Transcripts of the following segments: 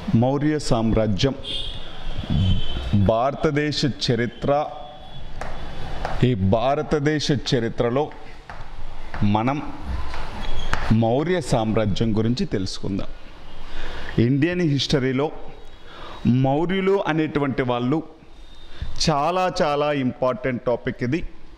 మౌర్య సామ్రాజ్యం భారతదేశ చరిత్ర ఈ భారతదేశ చరిత్రలో మనం మౌర్య సామ్రాజ్యం గురించి తెలుసుకుందాం ఇండియన్ హిస్టరీలో మౌర్యులు అనేటువంటి వాళ్ళు చాలా చాలా ఇంపార్టెంట్ టాపిక్ ఇది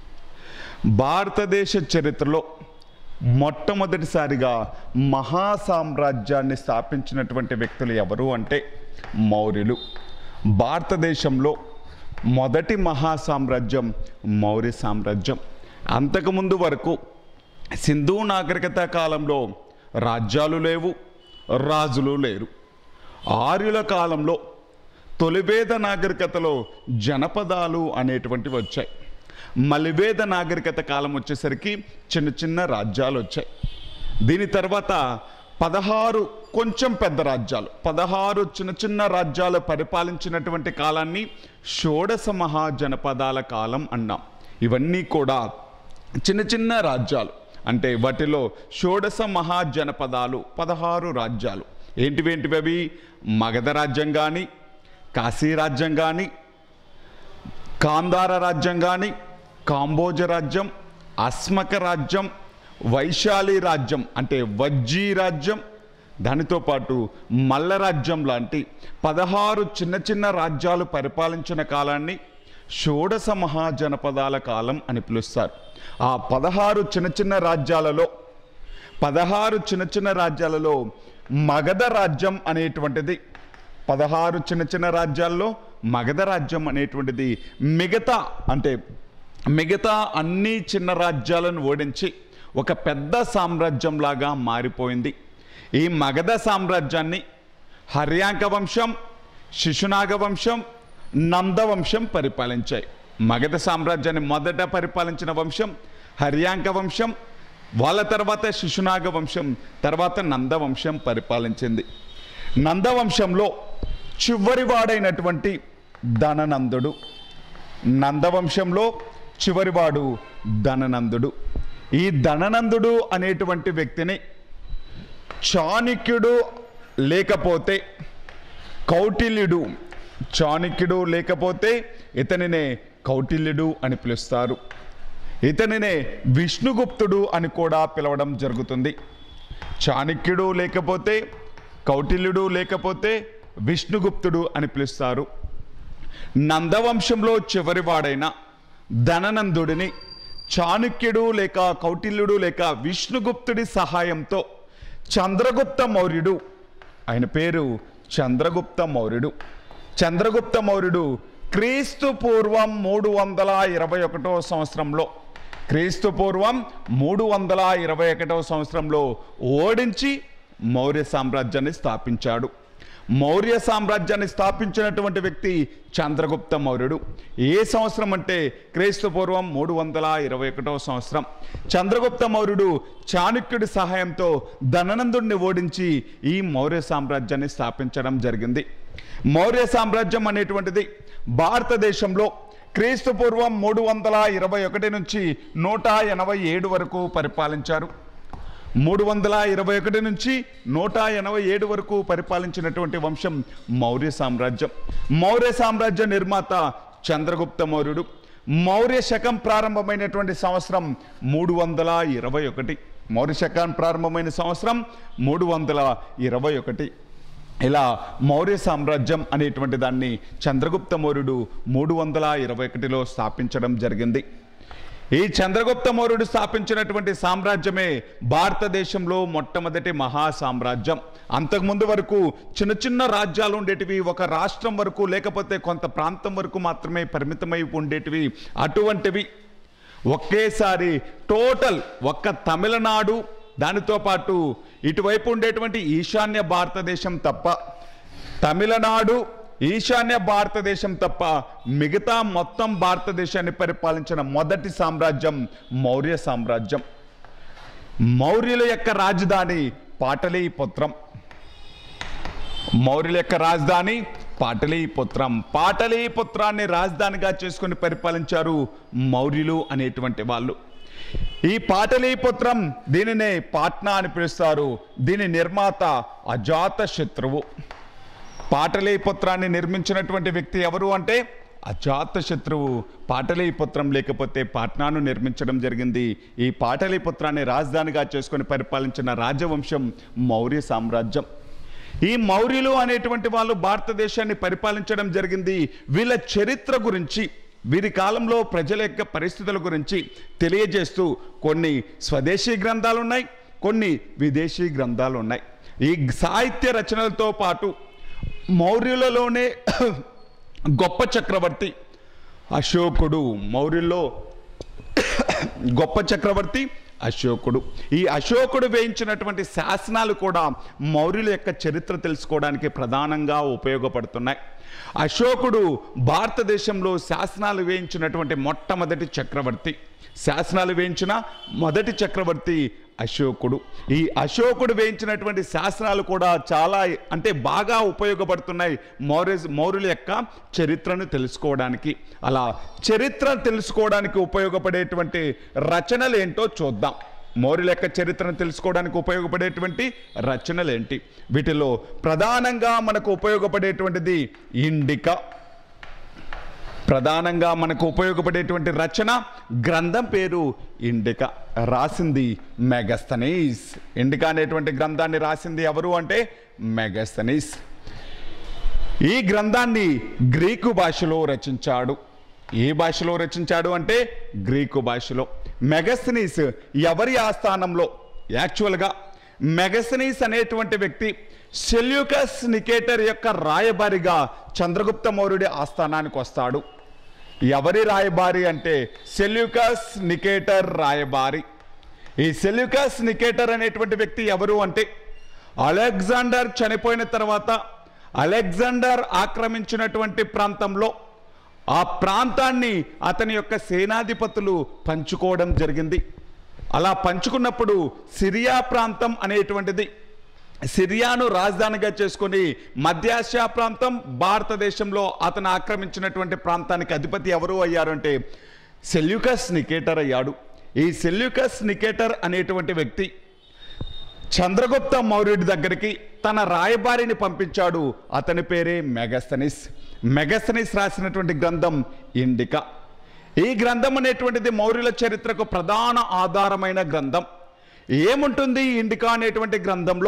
భారతదేశ చరిత్రలో మొట్టమొదటిసారిగా మహా సామ్రాజ్యాన్ని స్థాపించినటువంటి వ్యక్తులు ఎవరు అంటే మౌర్యులు భారతదేశంలో మొదటి మహా సామ్రాజ్యం మౌర్య సామ్రాజ్యం అంతకుముందు వరకు సింధు నాగరికత కాలంలో రాజ్యాలు లేవు రాజులు లేరు ఆర్యుల కాలంలో తొలివేద నాగరికతలో జనపదాలు అనేటువంటివి వచ్చాయి మలివేద నాగరికత కాలం వచ్చేసరికి చిన్న చిన్న రాజ్యాలు వచ్చాయి దీని తర్వాత పదహారు కొంచెం పెద్ద రాజ్యాలు పదహారు చిన్న చిన్న రాజ్యాలు పరిపాలించినటువంటి కాలాన్ని షోడశ మహాజనపదాల కాలం అన్నాం ఇవన్నీ కూడా చిన్న చిన్న రాజ్యాలు అంటే వాటిలో షోడశ మహాజనపదాలు పదహారు రాజ్యాలు ఏంటివేంటివి అవి మగధ రాజ్యం కానీ కాశీ రాజ్యం కానీ కాందార రాజ్యం కానీ కాంబోజ రాజ్యం అస్మక రాజ్యం వైశాలి రాజ్యం అంటే వజ్జీ రాజ్యం దానితో పాటు మల్ల రాజ్యం లాంటి పదహారు చిన్న చిన్న రాజ్యాలు పరిపాలించిన కాలాన్ని షోడశ మహాజనపదాల కాలం అని పిలుస్తారు ఆ పదహారు చిన్న చిన్న రాజ్యాలలో పదహారు చిన్న చిన్న రాజ్యాలలో మగధ రాజ్యం అనేటువంటిది పదహారు చిన్న చిన్న రాజ్యాల్లో మగధ రాజ్యం అనేటువంటిది మిగతా అంటే మిగతా అన్ని చిన్న రాజ్యాలను ఓడించి ఒక పెద్ద సామ్రాజ్యంలాగా మారిపోయింది ఈ మగధ సామ్రాజ్యాన్ని హర్యాంక వంశం శిశునాగ వంశం నందవంశం పరిపాలించాయి మగధ సామ్రాజ్యాన్ని మొదట పరిపాలించిన వంశం హర్యాంక వంశం వాళ్ళ తర్వాత శిశునాగ వంశం తర్వాత నందవంశం పరిపాలించింది నందవంశంలో చివరివాడైనటువంటి ధననందుడు నందవంశంలో చివరివాడు ధననందుడు ఈ ధననందుడు అనేటువంటి వ్యక్తిని చాణక్యుడు లేకపోతే కౌటిల్యుడు చాణక్యుడు లేకపోతే ఇతనినే కౌటిల్యుడు అని పిలుస్తారు ఇతనినే విష్ణుగుప్తుడు అని కూడా పిలవడం జరుగుతుంది చాణక్యుడు లేకపోతే కౌటిల్యుడు లేకపోతే విష్ణుగుప్తుడు అని పిలుస్తారు నందవంశంలో చివరివాడైన ధననందుడిని చాణక్యుడు లేక కౌటిల్యుడు లేక విష్ణుగుప్తుడి సహాయంతో చంద్రగుప్త మౌర్యుడు ఆయన పేరు చంద్రగుప్త మౌర్యుడు చంద్రగుప్త మౌర్యుడు క్రీస్తు పూర్వం మూడు వందల ఇరవై ఒకటో సంవత్సరంలో క్రీస్తు పూర్వం మూడు వందల ఇరవై ఒకటవ సంవత్సరంలో ఓడించి మౌర్య సామ్రాజ్యాన్ని స్థాపించాడు మౌర్య సామ్రాజ్యాన్ని స్థాపించినటువంటి వ్యక్తి చంద్రగుప్త మౌర్యుడు ఏ సంవత్సరం అంటే క్రీస్తు పూర్వం మూడు వందల ఇరవై ఒకటవ సంవత్సరం చంద్రగుప్త మౌర్యుడు చాణక్యుడి సహాయంతో ధననందుడిని ఓడించి ఈ మౌర్య సామ్రాజ్యాన్ని స్థాపించడం జరిగింది మౌర్య సామ్రాజ్యం అనేటువంటిది భారతదేశంలో క్రీస్తు పూర్వం మూడు వందల ఇరవై ఒకటి నుంచి నూట ఎనభై ఏడు వరకు పరిపాలించారు మూడు వందల ఇరవై ఒకటి నుంచి నూట ఎనభై ఏడు వరకు పరిపాలించినటువంటి వంశం మౌర్య సామ్రాజ్యం మౌర్య సామ్రాజ్య నిర్మాత చంద్రగుప్త మౌర్యుడు మౌర్య శకం ప్రారంభమైనటువంటి సంవత్సరం మూడు వందల ఇరవై ఒకటి మౌర్య శకం ప్రారంభమైన సంవత్సరం మూడు వందల ఇరవై ఒకటి ఇలా మౌర్య సామ్రాజ్యం అనేటువంటి దాన్ని చంద్రగుప్త మౌర్యుడు మూడు వందల ఇరవై ఒకటిలో స్థాపించడం జరిగింది ఈ చంద్రగుప్త మౌర్యుడు స్థాపించినటువంటి సామ్రాజ్యమే భారతదేశంలో మొట్టమొదటి మహా సామ్రాజ్యం అంతకుముందు వరకు చిన్న చిన్న రాజ్యాలు ఉండేటివి ఒక రాష్ట్రం వరకు లేకపోతే కొంత ప్రాంతం వరకు మాత్రమే పరిమితమై ఉండేటివి అటువంటివి ఒకేసారి టోటల్ ఒక్క తమిళనాడు దానితో పాటు ఇటువైపు ఉండేటువంటి ఈశాన్య భారతదేశం తప్ప తమిళనాడు ఈశాన్య భారతదేశం తప్ప మిగతా మొత్తం భారతదేశాన్ని పరిపాలించిన మొదటి సామ్రాజ్యం మౌర్య సామ్రాజ్యం మౌర్యుల యొక్క రాజధాని పాటలీపుత్రం మౌర్యుల యొక్క రాజధాని పాటలీపుత్రం పాటలీపుత్రాన్ని రాజధానిగా చేసుకుని పరిపాలించారు మౌర్యులు అనేటువంటి వాళ్ళు ఈ పాటలీపుత్రం దీనినే పాట్నా అని పిలుస్తారు దీని నిర్మాత అజాత శత్రువు పాటలీపుత్రాన్ని నిర్మించినటువంటి వ్యక్తి ఎవరు అంటే అజాత శత్రువు పాటలీపుత్రం లేకపోతే పాట్నాను నిర్మించడం జరిగింది ఈ పాటలీపుత్రాన్ని రాజధానిగా చేసుకొని పరిపాలించిన రాజవంశం మౌర్య సామ్రాజ్యం ఈ మౌర్యులు అనేటువంటి వాళ్ళు భారతదేశాన్ని పరిపాలించడం జరిగింది వీళ్ళ చరిత్ర గురించి వీరి కాలంలో ప్రజల యొక్క పరిస్థితుల గురించి తెలియజేస్తూ కొన్ని స్వదేశీ గ్రంథాలు ఉన్నాయి కొన్ని విదేశీ గ్రంథాలు ఉన్నాయి ఈ సాహిత్య రచనలతో పాటు మౌర్యులలోనే గొప్ప చక్రవర్తి అశోకుడు మౌర్యుల్లో గొప్ప చక్రవర్తి అశోకుడు ఈ అశోకుడు వేయించినటువంటి శాసనాలు కూడా మౌర్యుల యొక్క చరిత్ర తెలుసుకోవడానికి ప్రధానంగా ఉపయోగపడుతున్నాయి అశోకుడు భారతదేశంలో శాసనాలు వేయించినటువంటి మొట్టమొదటి చక్రవర్తి శాసనాలు వేయించిన మొదటి చక్రవర్తి అశోకుడు ఈ అశోకుడు వేయించినటువంటి శాసనాలు కూడా చాలా అంటే బాగా ఉపయోగపడుతున్నాయి మౌర్య మౌర్యుల యొక్క చరిత్రను తెలుసుకోవడానికి అలా చరిత్ర తెలుసుకోవడానికి ఉపయోగపడేటువంటి రచనలు ఏంటో చూద్దాం మౌర్యుల యొక్క చరిత్రను తెలుసుకోవడానికి ఉపయోగపడేటువంటి రచనలు ఏంటి వీటిలో ప్రధానంగా మనకు ఉపయోగపడేటువంటిది ఇండిక ప్రధానంగా మనకు ఉపయోగపడేటువంటి రచన గ్రంథం పేరు ఇండిక రాసింది మెగస్తనీస్ ఇండిక అనేటువంటి గ్రంథాన్ని రాసింది ఎవరు అంటే మెగస్తనీస్ ఈ గ్రంథాన్ని గ్రీకు భాషలో రచించాడు ఏ భాషలో రచించాడు అంటే గ్రీకు భాషలో మెగస్తనీస్ ఎవరి ఆస్థానంలో యాక్చువల్గా మెగసనీస్ అనేటువంటి వ్యక్తి సెల్యూకస్ నికేటర్ యొక్క రాయబారిగా చంద్రగుప్త మౌర్యుడి ఆస్థానానికి వస్తాడు ఎవరి రాయబారి అంటే సెల్యూకస్ నికేటర్ రాయబారి ఈ సెల్యూకస్ నికేటర్ అనేటువంటి వ్యక్తి ఎవరు అంటే అలెగ్జాండర్ చనిపోయిన తర్వాత అలెగ్జాండర్ ఆక్రమించినటువంటి ప్రాంతంలో ఆ ప్రాంతాన్ని అతని యొక్క సేనాధిపతులు పంచుకోవడం జరిగింది అలా పంచుకున్నప్పుడు సిరియా ప్రాంతం అనేటువంటిది సిరియాను రాజధానిగా చేసుకొని మధ్యాసియా ప్రాంతం భారతదేశంలో అతను ఆక్రమించినటువంటి ప్రాంతానికి అధిపతి ఎవరు అయ్యారంటే సెల్యూకస్ నికేటర్ అయ్యాడు ఈ సెల్యూకస్ నికేటర్ అనేటువంటి వ్యక్తి చంద్రగుప్త మౌర్యుడి దగ్గరికి తన రాయబారిని పంపించాడు అతని పేరే మెగస్తనిస్ మెగస్తనిస్ రాసినటువంటి గ్రంథం ఇండిక ఈ గ్రంథం అనేటువంటిది మౌర్యుల చరిత్రకు ప్రధాన ఆధారమైన గ్రంథం ఏముంటుంది ఈ ఇండికా అనేటువంటి గ్రంథంలో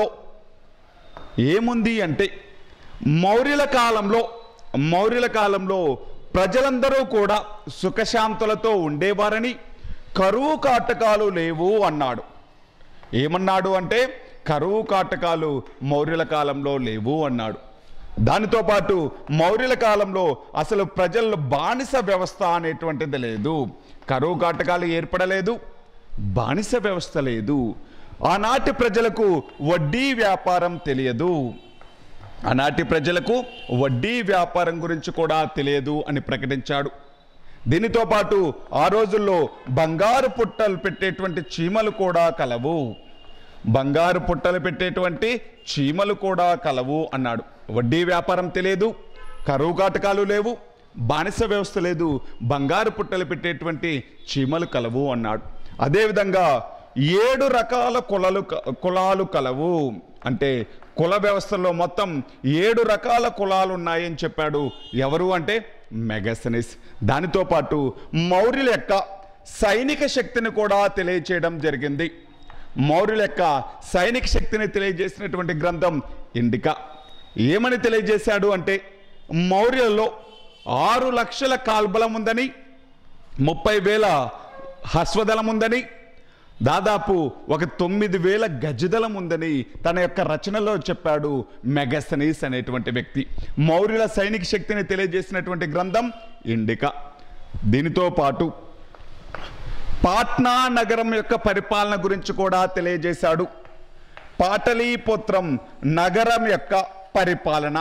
ఏముంది అంటే మౌర్యుల కాలంలో మౌర్యుల కాలంలో ప్రజలందరూ కూడా సుఖశాంతులతో ఉండేవారని కరువు కాటకాలు లేవు అన్నాడు ఏమన్నాడు అంటే కరువు కాటకాలు మౌర్యుల కాలంలో లేవు అన్నాడు దానితో పాటు మౌర్యుల కాలంలో అసలు ప్రజల్లో బానిస వ్యవస్థ అనేటువంటిది లేదు కరువు కాటకాలు ఏర్పడలేదు బానిస వ్యవస్థ లేదు ఆనాటి ప్రజలకు వడ్డీ వ్యాపారం తెలియదు ఆనాటి ప్రజలకు వడ్డీ వ్యాపారం గురించి కూడా తెలియదు అని ప్రకటించాడు దీనితో పాటు ఆ రోజుల్లో బంగారు పుట్టలు పెట్టేటువంటి చీమలు కూడా కలవు బంగారు పుట్టలు పెట్టేటువంటి చీమలు కూడా కలవు అన్నాడు వడ్డీ వ్యాపారం తెలియదు కరువు కాటకాలు లేవు బానిస వ్యవస్థ లేదు బంగారు పుట్టలు పెట్టేటువంటి చీమలు కలవు అన్నాడు అదేవిధంగా ఏడు రకాల కులలు క- కులాలు కలవు అంటే కుల వ్యవస్థలో మొత్తం ఏడు రకాల కులాలు ఉన్నాయని చెప్పాడు ఎవరు అంటే మెగసనిస్ దానితో పాటు మౌర్యుల యొక్క సైనిక శక్తిని కూడా తెలియచేయడం జరిగింది మౌర్యుల యొక్క సైనిక శక్తిని తెలియజేసినటువంటి గ్రంథం ఇండికా ఏమని తెలియజేశాడు అంటే మౌర్యులలో ఆరు లక్షల కాల్బలం ఉందని ముప్పై వేల హస్వదళం ఉందని దాదాపు ఒక తొమ్మిది వేల గజదళం ఉందని తన యొక్క రచనలో చెప్పాడు మెగసనీస్ అనేటువంటి వ్యక్తి మౌర్యుల సైనిక శక్తిని తెలియజేసినటువంటి గ్రంథం ఇండికా దీనితో పాటు పాట్నా నగరం యొక్క పరిపాలన గురించి కూడా తెలియజేశాడు పాటలీపుత్రం నగరం యొక్క పరిపాలన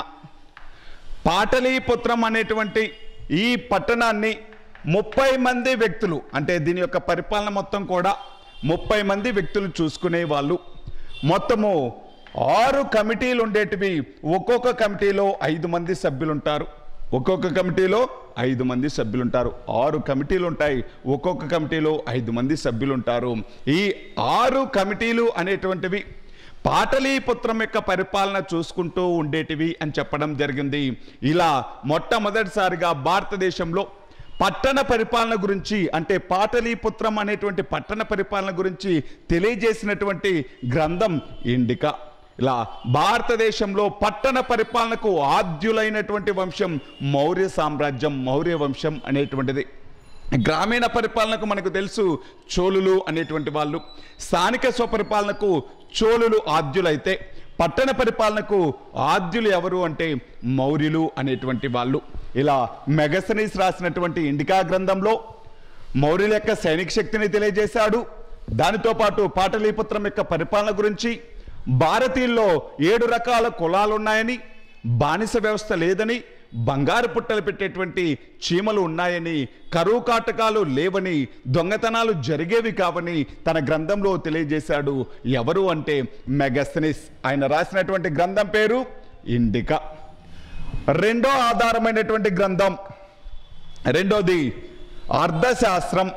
పాటలీపుత్రం అనేటువంటి ఈ పట్టణాన్ని ముప్పై మంది వ్యక్తులు అంటే దీని యొక్క పరిపాలన మొత్తం కూడా ముప్పై మంది వ్యక్తులు చూసుకునే వాళ్ళు మొత్తము ఆరు కమిటీలు ఉండేటివి ఒక్కొక్క కమిటీలో ఐదు మంది సభ్యులు ఉంటారు ఒక్కొక్క కమిటీలో ఐదు మంది సభ్యులు ఉంటారు ఆరు కమిటీలు ఉంటాయి ఒక్కొక్క కమిటీలో ఐదు మంది సభ్యులు ఉంటారు ఈ ఆరు కమిటీలు అనేటువంటివి పాటలీపుత్రం యొక్క పరిపాలన చూసుకుంటూ ఉండేటివి అని చెప్పడం జరిగింది ఇలా మొట్టమొదటిసారిగా భారతదేశంలో పట్టణ పరిపాలన గురించి అంటే పాటలీపుత్రం అనేటువంటి పట్టణ పరిపాలన గురించి తెలియజేసినటువంటి గ్రంథం ఇండిక ఇలా భారతదేశంలో పట్టణ పరిపాలనకు ఆద్యులైనటువంటి వంశం మౌర్య సామ్రాజ్యం మౌర్య వంశం అనేటువంటిది గ్రామీణ పరిపాలనకు మనకు తెలుసు చోళులు అనేటువంటి వాళ్ళు స్థానిక స్వపరిపాలనకు చోళులు ఆద్యులైతే పట్టణ పరిపాలనకు ఆద్యులు ఎవరు అంటే మౌర్యులు అనేటువంటి వాళ్ళు ఇలా మెగసనీస్ రాసినటువంటి ఇండికా గ్రంథంలో మౌర్యుల యొక్క సైనిక శక్తిని తెలియజేశాడు దానితో పాటు పాటలీపుత్రం యొక్క పరిపాలన గురించి భారతీయుల్లో ఏడు రకాల కులాలు ఉన్నాయని బానిస వ్యవస్థ లేదని బంగారు పుట్టలు పెట్టేటువంటి చీమలు ఉన్నాయని కరువు కాటకాలు లేవని దొంగతనాలు జరిగేవి కావని తన గ్రంథంలో తెలియజేశాడు ఎవరు అంటే మెగస్తనిస్ ఆయన రాసినటువంటి గ్రంథం పేరు ఇండికా రెండో ఆధారమైనటువంటి గ్రంథం రెండోది అర్థశాస్త్రం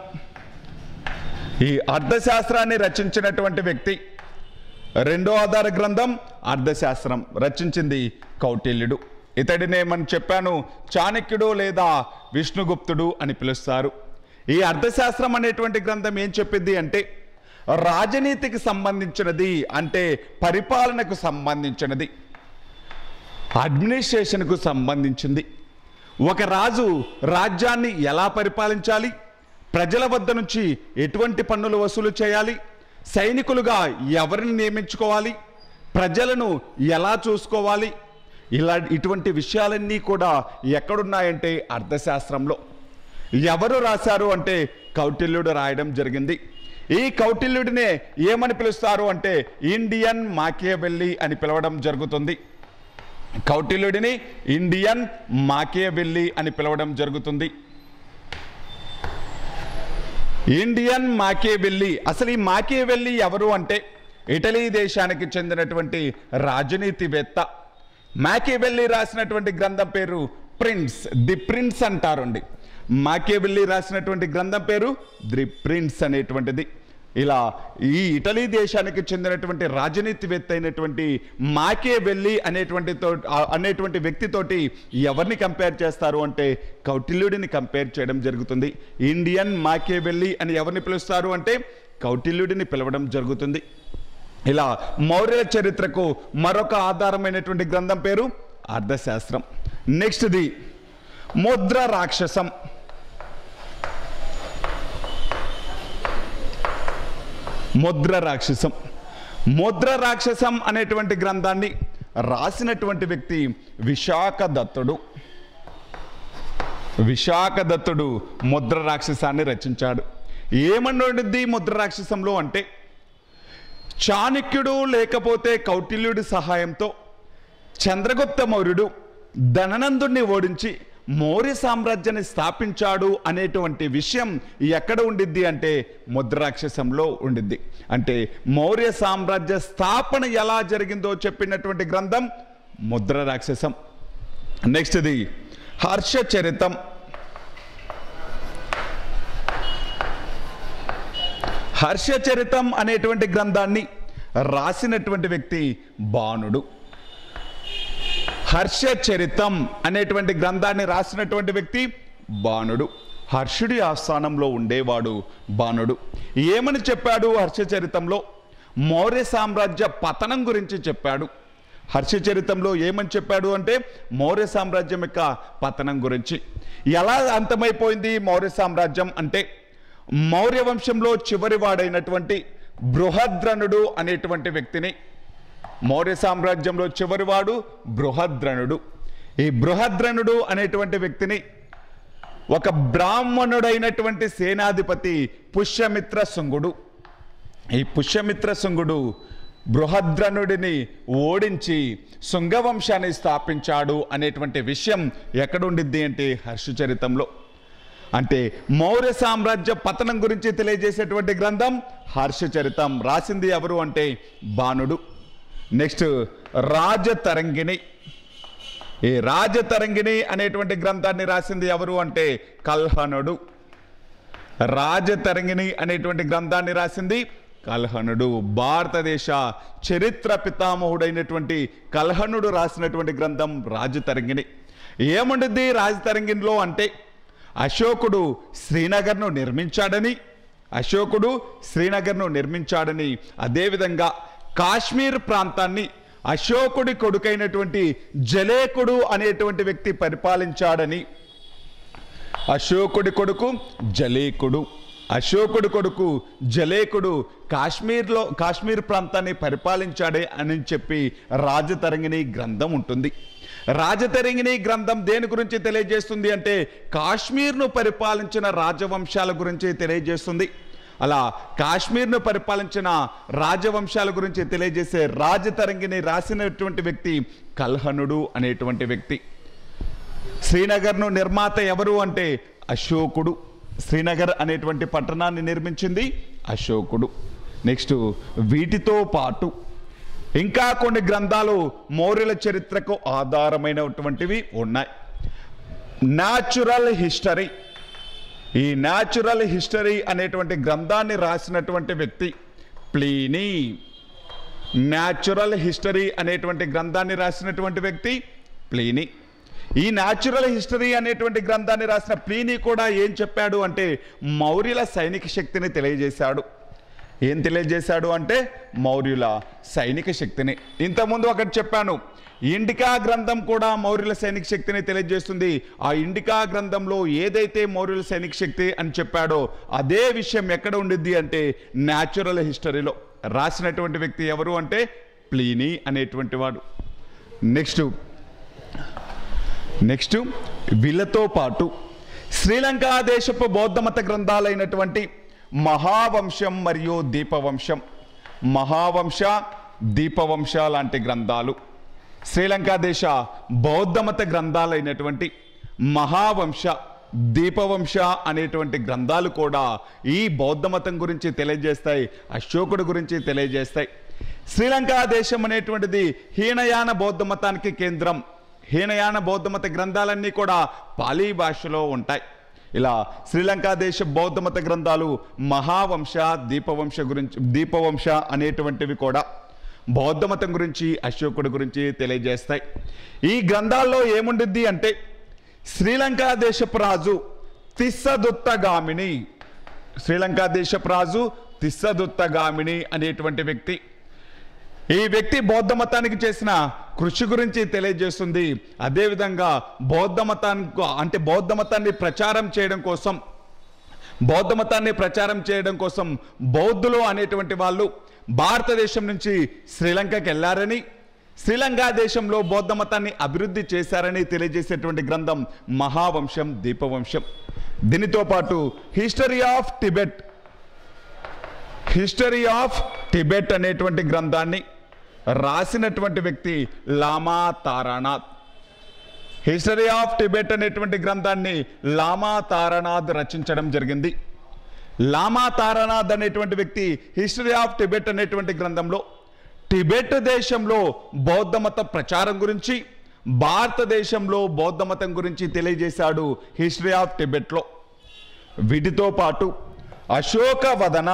ఈ అర్థశాస్త్రాన్ని రచించినటువంటి వ్యక్తి రెండో ఆధార గ్రంథం అర్థశాస్త్రం రచించింది కౌటిల్యుడు ఇతడినే మనం చెప్పాను చాణక్యుడు లేదా విష్ణుగుప్తుడు అని పిలుస్తారు ఈ అర్థశాస్త్రం అనేటువంటి గ్రంథం ఏం చెప్పింది అంటే రాజనీతికి సంబంధించినది అంటే పరిపాలనకు సంబంధించినది అడ్మినిస్ట్రేషన్కు సంబంధించింది ఒక రాజు రాజ్యాన్ని ఎలా పరిపాలించాలి ప్రజల వద్ద నుంచి ఎటువంటి పన్నులు వసూలు చేయాలి సైనికులుగా ఎవరిని నియమించుకోవాలి ప్రజలను ఎలా చూసుకోవాలి ఇలా ఇటువంటి విషయాలన్నీ కూడా ఎక్కడున్నాయంటే అర్థశాస్త్రంలో ఎవరు రాశారు అంటే కౌటిల్యుడు రాయడం జరిగింది ఈ కౌటిల్యుడినే ఏమని పిలుస్తారు అంటే ఇండియన్ మాకియవెల్లి అని పిలవడం జరుగుతుంది కౌటిల్యుడిని ఇండియన్ మాకియవెల్లి అని పిలవడం జరుగుతుంది ఇండియన్ మాకేవెల్లి అసలు ఈ మాకేవెల్లి ఎవరు అంటే ఇటలీ దేశానికి చెందినటువంటి రాజనీతివేత్త మాకేవెల్లి రాసినటువంటి గ్రంథం పేరు ప్రిన్స్ ది ప్రిన్స్ అంటారండి మాకేవెల్లి రాసినటువంటి గ్రంథం పేరు ది ప్రిన్స్ అనేటువంటిది ఇలా ఈ ఇటలీ దేశానికి చెందినటువంటి రాజనీతివేత్త అయినటువంటి మాకే వెళ్ళి అనేటువంటి తో ఆ- అనేటువంటి వ్యక్తితోటి ఎవరిని కంపేర్ చేస్తారు అంటే కౌటిల్యుడిని కంపేర్ చేయడం జరుగుతుంది ఇండియన్ మాకే వెళ్ళి అని ఎవరిని పిలుస్తారు అంటే కౌటిల్యుడిని పిలవడం జరుగుతుంది ఇలా మౌర్యుల చరిత్రకు మరొక ఆధారమైనటువంటి గ్రంథం పేరు అర్థశాస్త్రం నెక్స్ట్ది ముద్ర రాక్షసం ముద్ర రాక్షసం ముద్ర రాక్షసం అనేటువంటి గ్రంథాన్ని రాసినటువంటి వ్యక్తి విశాఖ దత్తుడు విశాఖ దత్తుడు ముద్ర రాక్షసాన్ని రచించాడు ఏమన్నది ముద్ర రాక్షసంలో అంటే చాణక్యుడు లేకపోతే కౌటిల్యుడి సహాయంతో చంద్రగుప్త మౌర్యుడు ధననందుణ్ణి ఓడించి మౌర్య సామ్రాజ్యాన్ని స్థాపించాడు అనేటువంటి విషయం ఎక్కడ ఉండిద్ది అంటే ముద్రాక్షసంలో ఉండిద్ది అంటే మౌర్య సామ్రాజ్య స్థాపన ఎలా జరిగిందో చెప్పినటువంటి గ్రంథం ముద్ర రాక్షసం నెక్స్ట్ది హర్షచరితం హర్షచరితం అనేటువంటి గ్రంథాన్ని రాసినటువంటి వ్యక్తి బాణుడు హర్షచరితం అనేటువంటి గ్రంథాన్ని రాసినటువంటి వ్యక్తి బాణుడు హర్షుడి ఆస్థానంలో ఉండేవాడు బాణుడు ఏమని చెప్పాడు హర్షచరితంలో మౌర్య సామ్రాజ్య పతనం గురించి చెప్పాడు హర్షచరితంలో ఏమని చెప్పాడు అంటే మౌర్య సామ్రాజ్యం యొక్క పతనం గురించి ఎలా అంతమైపోయింది మౌర్య సామ్రాజ్యం అంటే మౌర్య వంశంలో చివరి వాడైనటువంటి బృహద్రనుడు అనేటువంటి వ్యక్తిని మౌర్య సామ్రాజ్యంలో చివరివాడు బృహద్రనుడు ఈ బృహద్రనుడు అనేటువంటి వ్యక్తిని ఒక బ్రాహ్మణుడైనటువంటి సేనాధిపతి పుష్యమిత్ర శృంగుడు ఈ పుష్యమిత్ర శృంగుడు బృహద్రనుడిని ఓడించి శృంగవంశాన్ని స్థాపించాడు అనేటువంటి విషయం ఎక్కడుండిద్ది అంటే హర్షచరితంలో అంటే మౌర్య సామ్రాజ్య పతనం గురించి తెలియజేసేటువంటి గ్రంథం హర్షచరితం రాసింది ఎవరు అంటే బాణుడు నెక్స్ట్ రాజతరంగిణి ఈ రాజతరంగిణి అనేటువంటి గ్రంథాన్ని రాసింది ఎవరు అంటే కల్హనుడు రాజతరంగిణి అనేటువంటి గ్రంథాన్ని రాసింది కల్హనుడు భారతదేశ చరిత్ర పితామహుడైనటువంటి కల్హనుడు రాసినటువంటి గ్రంథం రాజతరంగిణి ఏముంటుంది రాజతరంగిణిలో అంటే అశోకుడు శ్రీనగర్ను నిర్మించాడని అశోకుడు శ్రీనగర్ను నిర్మించాడని అదేవిధంగా కాశ్మీర్ ప్రాంతాన్ని అశోకుడి కొడుకైనటువంటి జలేకుడు అనేటువంటి వ్యక్తి పరిపాలించాడని అశోకుడి కొడుకు జలేకుడు అశోకుడి కొడుకు జలేకుడు కాశ్మీర్లో కాశ్మీర్ ప్రాంతాన్ని పరిపాలించాడే అని చెప్పి రాజతరంగిణి గ్రంథం ఉంటుంది రాజతరంగిణి గ్రంథం దేని గురించి తెలియజేస్తుంది అంటే కాశ్మీర్ను పరిపాలించిన రాజవంశాల గురించి తెలియజేస్తుంది అలా కాశ్మీర్ను పరిపాలించిన రాజవంశాల గురించి తెలియజేసే రాజతరంగిని రాసినటువంటి వ్యక్తి కల్హనుడు అనేటువంటి వ్యక్తి శ్రీనగర్ను నిర్మాత ఎవరు అంటే అశోకుడు శ్రీనగర్ అనేటువంటి పట్టణాన్ని నిర్మించింది అశోకుడు నెక్స్ట్ వీటితో పాటు ఇంకా కొన్ని గ్రంథాలు మౌర్యుల చరిత్రకు ఆధారమైనటువంటివి ఉన్నాయి న్యాచురల్ హిస్టరీ ఈ న్యాచురల్ హిస్టరీ అనేటువంటి గ్రంథాన్ని రాసినటువంటి వ్యక్తి ప్లీనీ న్యాచురల్ హిస్టరీ అనేటువంటి గ్రంథాన్ని రాసినటువంటి వ్యక్తి ప్లీనీ ఈ న్యాచురల్ హిస్టరీ అనేటువంటి గ్రంథాన్ని రాసిన ప్లీనీ కూడా ఏం చెప్పాడు అంటే మౌర్యుల సైనిక శక్తిని తెలియజేశాడు ఏం తెలియజేశాడు అంటే మౌర్యుల సైనిక శక్తిని ఇంతకుముందు ఒకటి చెప్పాను ఇండికా గ్రంథం కూడా మౌర్యుల సైనిక శక్తిని తెలియజేస్తుంది ఆ ఇండికా గ్రంథంలో ఏదైతే మౌర్యుల సైనిక శక్తి అని చెప్పాడో అదే విషయం ఎక్కడ ఉండిద్ది అంటే న్యాచురల్ హిస్టరీలో రాసినటువంటి వ్యక్తి ఎవరు అంటే ప్లీనీ అనేటువంటి వాడు నెక్స్ట్ నెక్స్ట్ వీళ్ళతో పాటు శ్రీలంక దేశపు బౌద్ధ మత గ్రంథాలైనటువంటి మహావంశం మరియు దీపవంశం మహావంశ దీపవంశ లాంటి గ్రంథాలు శ్రీలంక దేశ బౌద్ధ మత గ్రంథాలైనటువంటి మహావంశ దీపవంశ అనేటువంటి గ్రంథాలు కూడా ఈ బౌద్ధ మతం గురించి తెలియజేస్తాయి అశోకుడు గురించి తెలియజేస్తాయి శ్రీలంక దేశం అనేటువంటిది హీనయాన బౌద్ధ మతానికి కేంద్రం హీనయాన బౌద్ధ మత గ్రంథాలన్నీ కూడా పాలీ భాషలో ఉంటాయి ఇలా శ్రీలంక దేశ బౌద్ధ మత గ్రంథాలు మహావంశ దీపవంశ గురించి దీపవంశ అనేటువంటివి కూడా బౌద్ధ మతం గురించి అశోకుడి గురించి తెలియజేస్తాయి ఈ గ్రంథాల్లో ఏముండిద్ది అంటే శ్రీలంక దేశపు రాజు తిస్సదుత్తగామిని శ్రీలంక దేశపు రాజు తిస్సదుత్తగామిని అనేటువంటి వ్యక్తి ఈ వ్యక్తి బౌద్ధ మతానికి చేసిన కృషి గురించి తెలియజేస్తుంది అదేవిధంగా బౌద్ధ మతానికి అంటే బౌద్ధ మతాన్ని ప్రచారం చేయడం కోసం బౌద్ధ మతాన్ని ప్రచారం చేయడం కోసం బౌద్ధులు అనేటువంటి వాళ్ళు భారతదేశం నుంచి శ్రీలంకకి వెళ్ళారని శ్రీలంక దేశంలో బౌద్ధ మతాన్ని అభివృద్ధి చేశారని తెలియజేసేటువంటి గ్రంథం మహావంశం దీపవంశం దీనితో పాటు history of Tibet history of Tibet అనేటువంటి గ్రంథాన్ని రాసినటువంటి వ్యక్తి లామా తారానాథ్ హిస్టరీ ఆఫ్ టిబెట్ అనేటువంటి గ్రంథాన్ని లామా తారానాథ్ రచించడం జరిగింది లామా తారానాథ్ అనేటువంటి వ్యక్తి హిస్టరీ ఆఫ్ టిబెట్ అనేటువంటి గ్రంథంలో టిబెట్ దేశంలో బౌద్ధ మత ప్రచారం గురించి భారతదేశంలో బౌద్ధ మతం గురించి తెలియజేశాడు హిస్టరీ ఆఫ్ టిబెట్లో వీటితో పాటు అశోకవదన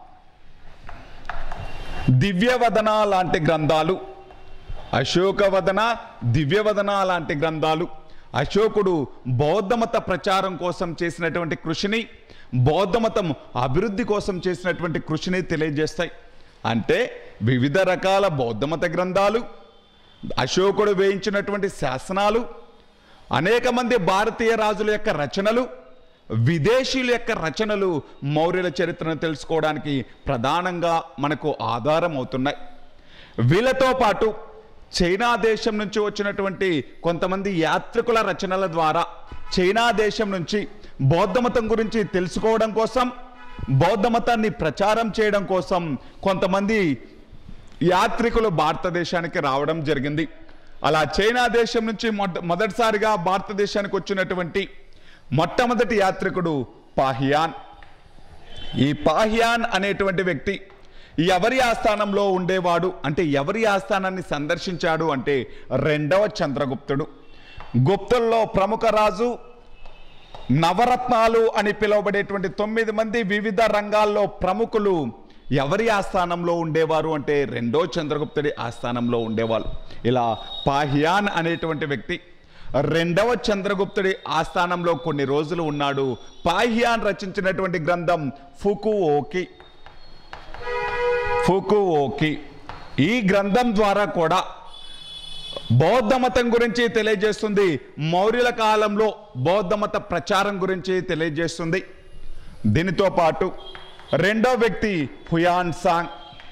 దివ్యవదన లాంటి గ్రంథాలు అశోకవదన దివ్యవదన లాంటి గ్రంథాలు అశోకుడు బౌద్ధమత ప్రచారం కోసం చేసినటువంటి కృషిని బౌద్ధమతం అభివృద్ధి కోసం చేసినటువంటి కృషిని తెలియజేస్తాయి అంటే వివిధ రకాల బౌద్ధమత గ్రంథాలు అశోకుడు వేయించినటువంటి శాసనాలు అనేక మంది భారతీయ రాజుల యొక్క రచనలు విదేశీయుల యొక్క రచనలు మౌర్యుల చరిత్రను తెలుసుకోవడానికి ప్రధానంగా మనకు ఆధారం అవుతున్నాయి వీళ్ళతో పాటు చైనా దేశం నుంచి వచ్చినటువంటి కొంతమంది యాత్రికుల రచనల ద్వారా చైనా దేశం నుంచి బౌద్ధ మతం గురించి తెలుసుకోవడం కోసం బౌద్ధ మతాన్ని ప్రచారం చేయడం కోసం కొంతమంది యాత్రికులు భారతదేశానికి రావడం జరిగింది అలా చైనా దేశం నుంచి మొద మొదటిసారిగా భారతదేశానికి వచ్చినటువంటి మొట్టమొదటి యాత్రికుడు పాహియాన్ ఈ పాహియాన్ అనేటువంటి వ్యక్తి ఎవరి ఆస్థానంలో ఉండేవాడు అంటే ఎవరి ఆస్థానాన్ని సందర్శించాడు అంటే రెండవ చంద్రగుప్తుడు గుప్తుల్లో ప్రముఖ రాజు నవరత్నాలు అని పిలువబడేటువంటి తొమ్మిది మంది వివిధ రంగాల్లో ప్రముఖులు ఎవరి ఆస్థానంలో ఉండేవారు అంటే రెండో చంద్రగుప్తుడి ఆస్థానంలో ఉండేవాళ్ళు ఇలా పాహియాన్ అనేటువంటి వ్యక్తి రెండవ చంద్రగుప్తుడి ఆస్థానంలో కొన్ని రోజులు ఉన్నాడు పాహియాన్ రచించినటువంటి గ్రంథం ఫుకు ఓకి ఫుకు ఓకి ఈ గ్రంథం ద్వారా కూడా బౌద్ధ మతం గురించి తెలియజేస్తుంది మౌర్యుల కాలంలో బౌద్ధ మత ప్రచారం గురించి తెలియజేస్తుంది దీనితో పాటు రెండో వ్యక్తి హుయాన్ సాంగ్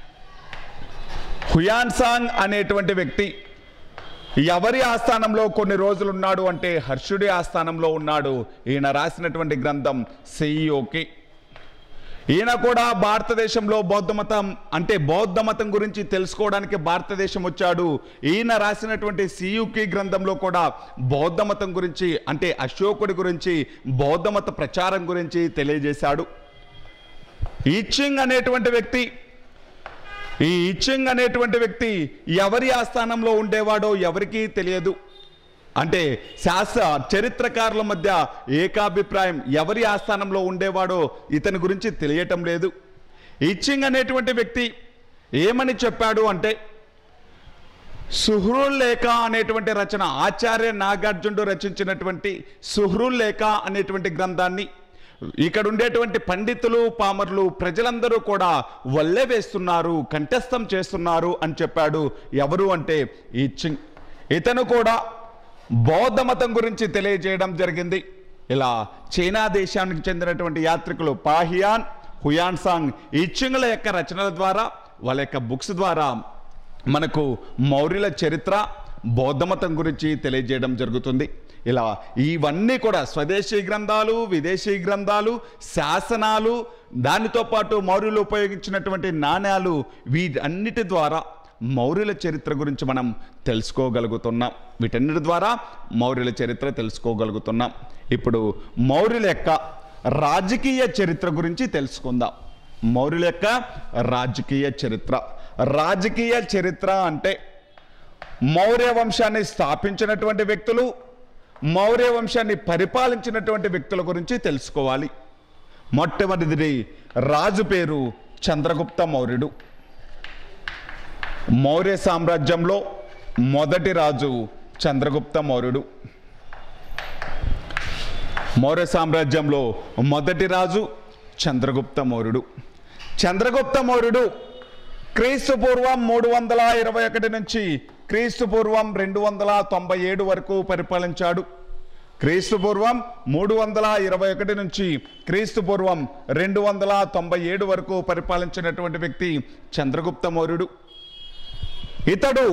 హుయాన్ సాంగ్ అనేటువంటి వ్యక్తి ఎవరి ఆస్థానంలో కొన్ని రోజులు ఉన్నాడు అంటే హర్షుడి ఆస్థానంలో ఉన్నాడు ఈయన రాసినటువంటి గ్రంథం సెయ్యోకి ఈయన కూడా భారతదేశంలో బౌద్ధ మతం అంటే బౌద్ధ మతం గురించి తెలుసుకోవడానికి భారతదేశం వచ్చాడు ఈయన రాసినటువంటి సియుకి గ్రంథంలో కూడా బౌద్ధ మతం గురించి అంటే అశోకుడి గురించి బౌద్ధ మత ప్రచారం గురించి తెలియజేశాడు ఈచింగ్ అనేటువంటి వ్యక్తి ఈ ఇచ్చింగ్ అనేటువంటి వ్యక్తి ఎవరి ఆస్థానంలో ఉండేవాడో ఎవరికీ తెలియదు అంటే శాస్త్ర చరిత్రకారుల మధ్య ఏకాభిప్రాయం ఎవరి ఆస్థానంలో ఉండేవాడో ఇతని గురించి తెలియటం లేదు ఇచ్చింగ్ అనేటువంటి వ్యక్తి ఏమని చెప్పాడు అంటే సుహృల్ లేఖ అనేటువంటి రచన ఆచార్య నాగార్జునుడు రచించినటువంటి సుహృల్ లేఖ అనేటువంటి గ్రంథాన్ని ఇక్కడ ఉండేటువంటి పండితులు పామర్లు ప్రజలందరూ కూడా వల్లె వేస్తున్నారు కంఠస్థం చేస్తున్నారు అని చెప్పాడు ఎవరు అంటే ఈ చింగ్ ఇతను కూడా బౌద్ధ మతం గురించి తెలియజేయడం జరిగింది ఇలా చైనా దేశానికి చెందినటువంటి యాత్రికులు పాహియాన్ హుయాన్ సాంగ్ ఈ చింగుల యొక్క రచనల ద్వారా వాళ్ళ యొక్క బుక్స్ ద్వారా మనకు మౌర్యుల చరిత్ర బౌద్ధ మతం గురించి తెలియజేయడం జరుగుతుంది ఇలా ఇవన్నీ కూడా స్వదేశీ గ్రంథాలు విదేశీ గ్రంథాలు శాసనాలు దానితో పాటు మౌర్యులు ఉపయోగించినటువంటి నాణ్యాలు వీటన్నిటి ద్వారా మౌర్యుల చరిత్ర గురించి మనం తెలుసుకోగలుగుతున్నాం వీటన్నిటి ద్వారా మౌర్యుల చరిత్ర తెలుసుకోగలుగుతున్నాం ఇప్పుడు మౌర్యుల యొక్క రాజకీయ చరిత్ర గురించి తెలుసుకుందాం మౌర్యుల యొక్క రాజకీయ చరిత్ర రాజకీయ చరిత్ర అంటే మౌర్య వంశాన్ని స్థాపించినటువంటి వ్యక్తులు మౌర్య వంశాన్ని పరిపాలించినటువంటి వ్యక్తుల గురించి తెలుసుకోవాలి మొట్టమొదటిది రాజు పేరు చంద్రగుప్త మౌర్యుడు మౌర్య సామ్రాజ్యంలో మొదటి రాజు చంద్రగుప్త మౌర్యుడు మౌర్య సామ్రాజ్యంలో మొదటి రాజు చంద్రగుప్త మౌర్యుడు చంద్రగుప్త మౌర్యుడు క్రీస్తు పూర్వం మూడు వందల ఇరవై ఒకటి నుంచి క్రీస్తు పూర్వం రెండు వందల తొంభై ఏడు వరకు పరిపాలించాడు క్రీస్తు పూర్వం మూడు వందల ఇరవై ఒకటి నుంచి క్రీస్తు పూర్వం రెండు వందల తొంభై ఏడు వరకు పరిపాలించినటువంటి వ్యక్తి చంద్రగుప్త మౌర్యుడు ఇతడు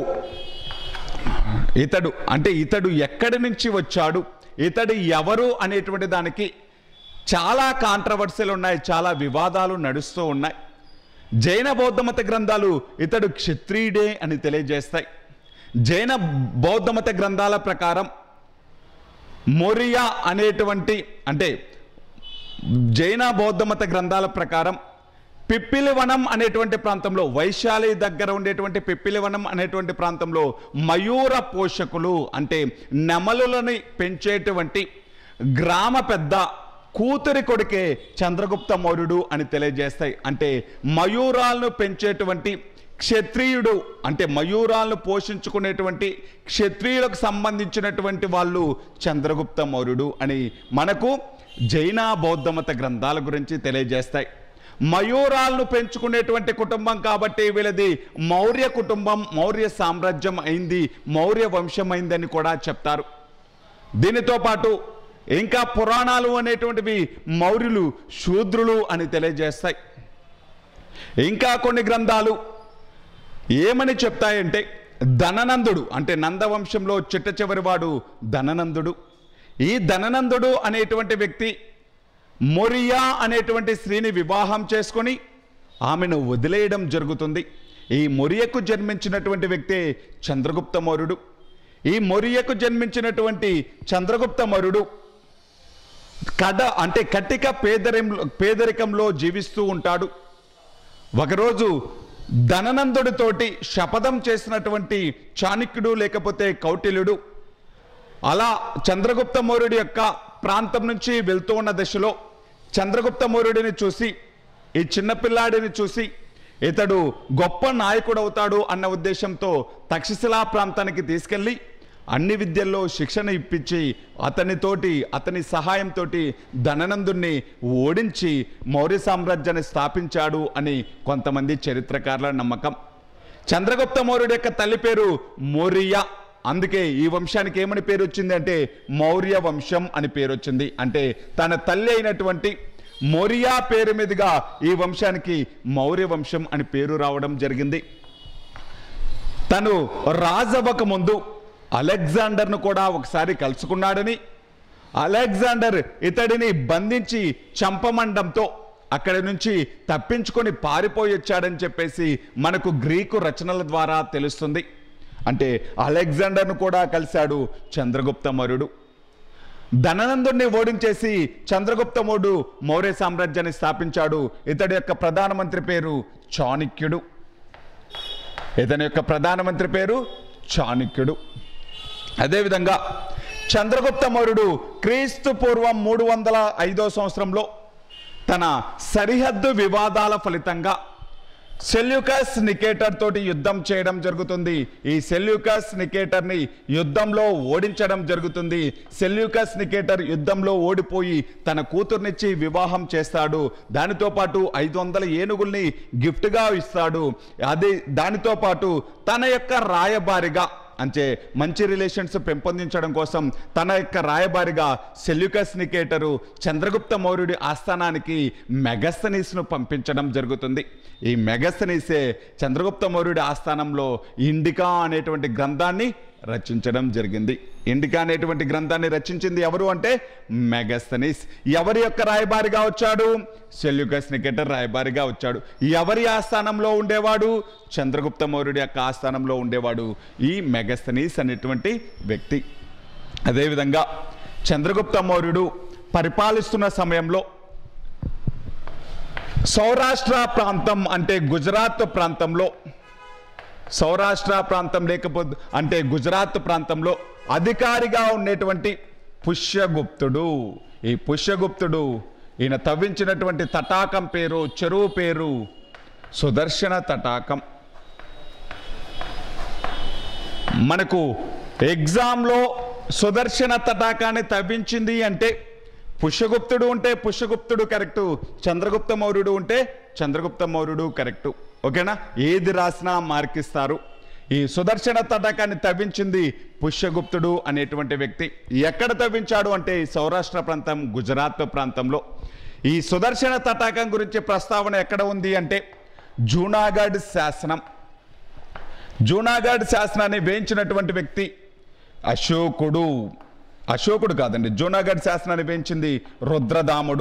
ఇతడు అంటే ఇతడు ఎక్కడి నుంచి వచ్చాడు ఇతడు ఎవరు అనేటువంటి దానికి చాలా కాంట్రవర్సీలు ఉన్నాయి చాలా వివాదాలు నడుస్తూ ఉన్నాయి జైన బౌద్ధ మత గ్రంథాలు ఇతడు క్షత్రియుడే అని తెలియజేస్తాయి జైన బౌద్ధ మత గ్రంథాల ప్రకారం మొరియా అనేటువంటి అంటే జైన బౌద్ధ మత గ్రంథాల ప్రకారం పిప్పిలివనం అనేటువంటి ప్రాంతంలో వైశాలి దగ్గర ఉండేటువంటి పిప్పిలివనం అనేటువంటి ప్రాంతంలో మయూర పోషకులు అంటే నెమలులని పెంచేటువంటి గ్రామ పెద్ద కూతురి కొడుకే చంద్రగుప్త మౌర్యుడు అని తెలియజేస్తాయి అంటే మయూరాలను పెంచేటువంటి క్షత్రియుడు అంటే మయూరాలను పోషించుకునేటువంటి క్షత్రియులకు సంబంధించినటువంటి వాళ్ళు చంద్రగుప్త మౌర్యుడు అని మనకు జైన బౌద్ధ మత గ్రంథాల గురించి తెలియజేస్తాయి మయూరాలను పెంచుకునేటువంటి కుటుంబం కాబట్టి వీళ్ళది మౌర్య కుటుంబం మౌర్య సామ్రాజ్యం అయింది మౌర్య వంశం అయిందని కూడా చెప్తారు దీనితో పాటు ఇంకా పురాణాలు అనేటువంటివి మౌర్యులు శూద్రులు అని తెలియజేస్తాయి ఇంకా కొన్ని గ్రంథాలు ఏమని చెప్తాయంటే ధననందుడు అంటే నందవంశంలో చిట్ట చివరివాడు ధననందుడు ఈ ధననందుడు అనేటువంటి వ్యక్తి మొరియా అనేటువంటి స్త్రీని వివాహం చేసుకొని ఆమెను వదిలేయడం జరుగుతుంది ఈ మొరియకు జన్మించినటువంటి వ్యక్తే చంద్రగుప్త మౌర్యుడు ఈ మొరియకు జన్మించినటువంటి చంద్రగుప్త మౌర్యుడు కడ అంటే కటిక పేదరికంలో పేదరికంలో జీవిస్తూ ఉంటాడు ఒకరోజు ధననందుడితోటి శపథం చేసినటువంటి చాణక్యుడు లేకపోతే కౌటిల్యుడు అలా చంద్రగుప్త మౌర్యుడి యొక్క ప్రాంతం నుంచి వెళ్తూ ఉన్న దశలో చంద్రగుప్త మౌర్యుడిని చూసి ఈ చిన్నపిల్లాడిని చూసి ఇతడు గొప్ప నాయకుడు అవుతాడు అన్న ఉద్దేశంతో తక్షశిలా ప్రాంతానికి తీసుకెళ్ళి అన్ని విద్యల్లో శిక్షణ ఇప్పించి అతనితోటి అతని సహాయంతో ధననందుణ్ణి ఓడించి మౌర్య సామ్రాజ్యాన్ని స్థాపించాడు అని కొంతమంది చరిత్రకారుల నమ్మకం చంద్రగుప్త మౌర్యుడి యొక్క తల్లి పేరు మౌర్య అందుకే ఈ వంశానికి ఏమని పేరు వచ్చింది అంటే మౌర్య వంశం అని పేరు వచ్చింది అంటే తన తల్లి అయినటువంటి మౌర్య పేరు మీదుగా ఈ వంశానికి మౌర్య వంశం అని పేరు రావడం జరిగింది తను రాజవ్వక ముందు అలెగ్జాండర్ను కూడా ఒకసారి కలుసుకున్నాడని అలెగ్జాండర్ ఇతడిని బంధించి చంపమండంతో అక్కడి నుంచి తప్పించుకొని పారిపోయి వచ్చాడని చెప్పేసి మనకు గ్రీకు రచనల ద్వారా తెలుస్తుంది అంటే అలెగ్జాండర్ను కూడా కలిశాడు చంద్రగుప్త మౌర్యుడు ధననందుణ్ణి ఓడించేసి చంద్రగుప్త మౌర్యుడు మౌర్య సామ్రాజ్యాన్ని స్థాపించాడు ఇతడి యొక్క ప్రధానమంత్రి పేరు చాణక్యుడు ఇతని యొక్క ప్రధానమంత్రి పేరు చాణక్యుడు అదేవిధంగా చంద్రగుప్త మౌర్యుడు క్రీస్తు పూర్వం మూడు వందల ఐదో సంవత్సరంలో తన సరిహద్దు వివాదాల ఫలితంగా సెల్యూకస్ నికేటర్ తోటి యుద్ధం చేయడం జరుగుతుంది ఈ సెల్యూకస్ నికేటర్ని యుద్ధంలో ఓడించడం జరుగుతుంది సెల్యూకస్ నికేటర్ యుద్ధంలో ఓడిపోయి తన కూతుర్నిచ్చి వివాహం చేస్తాడు దానితో పాటు ఐదు వందల ఏనుగుల్ని గిఫ్ట్గా ఇస్తాడు అది దానితో పాటు తన యొక్క రాయబారిగా అంటే మంచి రిలేషన్స్ పెంపొందించడం కోసం తన యొక్క రాయబారిగా సెల్యుకస్ నికేటరు చంద్రగుప్త మౌర్యుడి ఆస్థానానికి మెగస్తనీస్ను పంపించడం జరుగుతుంది ఈ మెగస్తనీసే చంద్రగుప్త మౌర్యుడి ఆస్థానంలో ఇండికా అనేటువంటి గ్రంథాన్ని రచించడం జరిగింది ఇండికా అనేటువంటి గ్రంథాన్ని రచించింది ఎవరు అంటే మెగస్తనీస్ ఎవరి యొక్క రాయబారిగా వచ్చాడు సెల్యుకస్ నికేటర్ రాయబారిగా వచ్చాడు ఎవరి ఆస్థానంలో ఉండేవాడు చంద్రగుప్త మౌర్యుడి యొక్క ఆస్థానంలో ఉండేవాడు ఈ మెగస్తనీస్ అనేటువంటి వ్యక్తి అదేవిధంగా చంద్రగుప్త మౌర్యుడు పరిపాలిస్తున్న సమయంలో సౌరాష్ట్ర ప్రాంతం అంటే గుజరాత్ ప్రాంతంలో సౌరాష్ట్ర ప్రాంతం లేకపోతే అంటే గుజరాత్ ప్రాంతంలో అధికారిగా ఉండేటువంటి పుష్యగుప్తుడు ఈ పుష్యగుప్తుడు ఈయన తవ్వించినటువంటి తటాకం పేరు చెరువు పేరు సుదర్శన తటాకం మనకు ఎగ్జామ్లో సుదర్శన తటాకాన్ని తవ్వించింది అంటే పుష్యగుప్తుడు ఉంటే పుష్యగుప్తుడు కరెక్టు చంద్రగుప్త మౌర్యుడు ఉంటే చంద్రగుప్త మౌర్యుడు కరెక్టు ఓకేనా ఏది రాసినా మార్కిస్తారు ఈ సుదర్శన తటాకాన్ని తవ్వించింది పుష్యగుప్తుడు అనేటువంటి వ్యక్తి ఎక్కడ తవ్వించాడు అంటే ఈ సౌరాష్ట్ర ప్రాంతం గుజరాత్ ప్రాంతంలో ఈ సుదర్శన తటాకం గురించి ప్రస్తావన ఎక్కడ ఉంది అంటే జూనాగఢ్ శాసనం జూనాగఢ్ శాసనాన్ని వేయించినటువంటి వ్యక్తి అశోకుడు అశోకుడు కాదండి జూనాగఢ్ శాసనాన్ని వేయించింది రుద్రదాముడు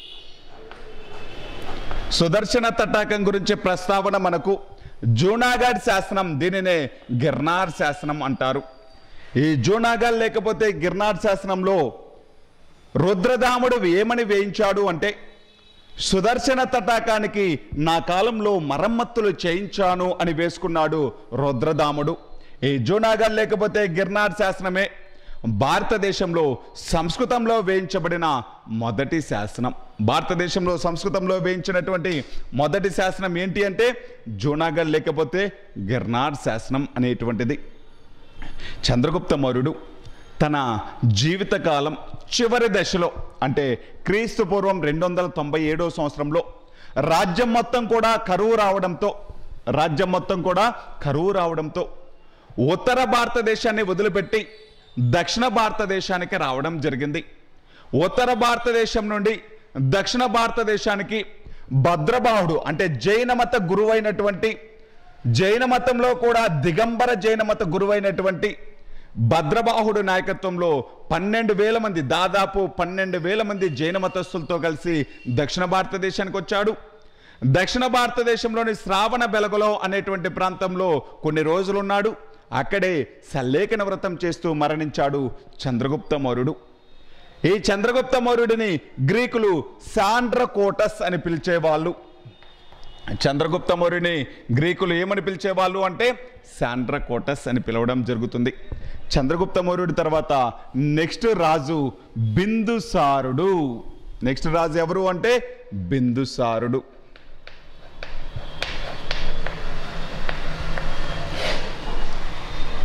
సుదర్శన తటాకం గురించి ప్రస్తావన మనకు జూనాగఢ్ శాసనం దీనినే గిర్నార్ శాసనం అంటారు ఈ జూనాగఢ్ లేకపోతే గిర్నార్ శాసనంలో రుద్రదాముడు ఏమని వేయించాడు అంటే సుదర్శన తటాకానికి నా కాలంలో మరమ్మతులు చేయించాను అని వేసుకున్నాడు రుద్రదాముడు ఈ జూనాగఢ్ లేకపోతే గిర్నార్ శాసనమే భారతదేశంలో సంస్కృతంలో వేయించబడిన మొదటి శాసనం భారతదేశంలో సంస్కృతంలో వేయించినటువంటి మొదటి శాసనం ఏంటి అంటే జూనాగఢ్ లేకపోతే గిర్నార్ శాసనం అనేటువంటిది చంద్రగుప్త మౌర్యుడు తన జీవితకాలం చివరి దశలో అంటే క్రీస్తు పూర్వం రెండు వందల తొంభై ఏడో సంవత్సరంలో రాజ్యం మొత్తం కూడా కరువు రావడంతో రాజ్యం మొత్తం కూడా కరువు రావడంతో ఉత్తర భారతదేశాన్ని వదిలిపెట్టి దక్షిణ భారతదేశానికి రావడం జరిగింది ఉత్తర భారతదేశం నుండి దక్షిణ భారతదేశానికి భద్రబాహుడు అంటే జైన మత గురువైనటువంటి జైన మతంలో కూడా దిగంబర జైన మత గురువైనటువంటి భద్రబాహుడు నాయకత్వంలో పన్నెండు వేల మంది దాదాపు పన్నెండు వేల మంది జైన మతస్థులతో కలిసి దక్షిణ భారతదేశానికి వచ్చాడు దక్షిణ భారతదేశంలోని శ్రావణ బెలగలో అనేటువంటి ప్రాంతంలో కొన్ని రోజులు ఉన్నాడు అక్కడే సల్లేఖన వ్రతం చేస్తూ మరణించాడు చంద్రగుప్త మౌర్యుడు ఈ చంద్రగుప్త మౌర్యుడిని గ్రీకులు సాండ్రకోటస్ అని పిలిచేవాళ్ళు చంద్రగుప్త మౌర్యుని గ్రీకులు ఏమని పిలిచేవాళ్ళు అంటే శాండ్రకోటస్ అని పిలవడం జరుగుతుంది చంద్రగుప్త మౌర్యుడి తర్వాత నెక్స్ట్ రాజు బిందుసారుడు నెక్స్ట్ రాజు ఎవరు అంటే బిందుసారుడు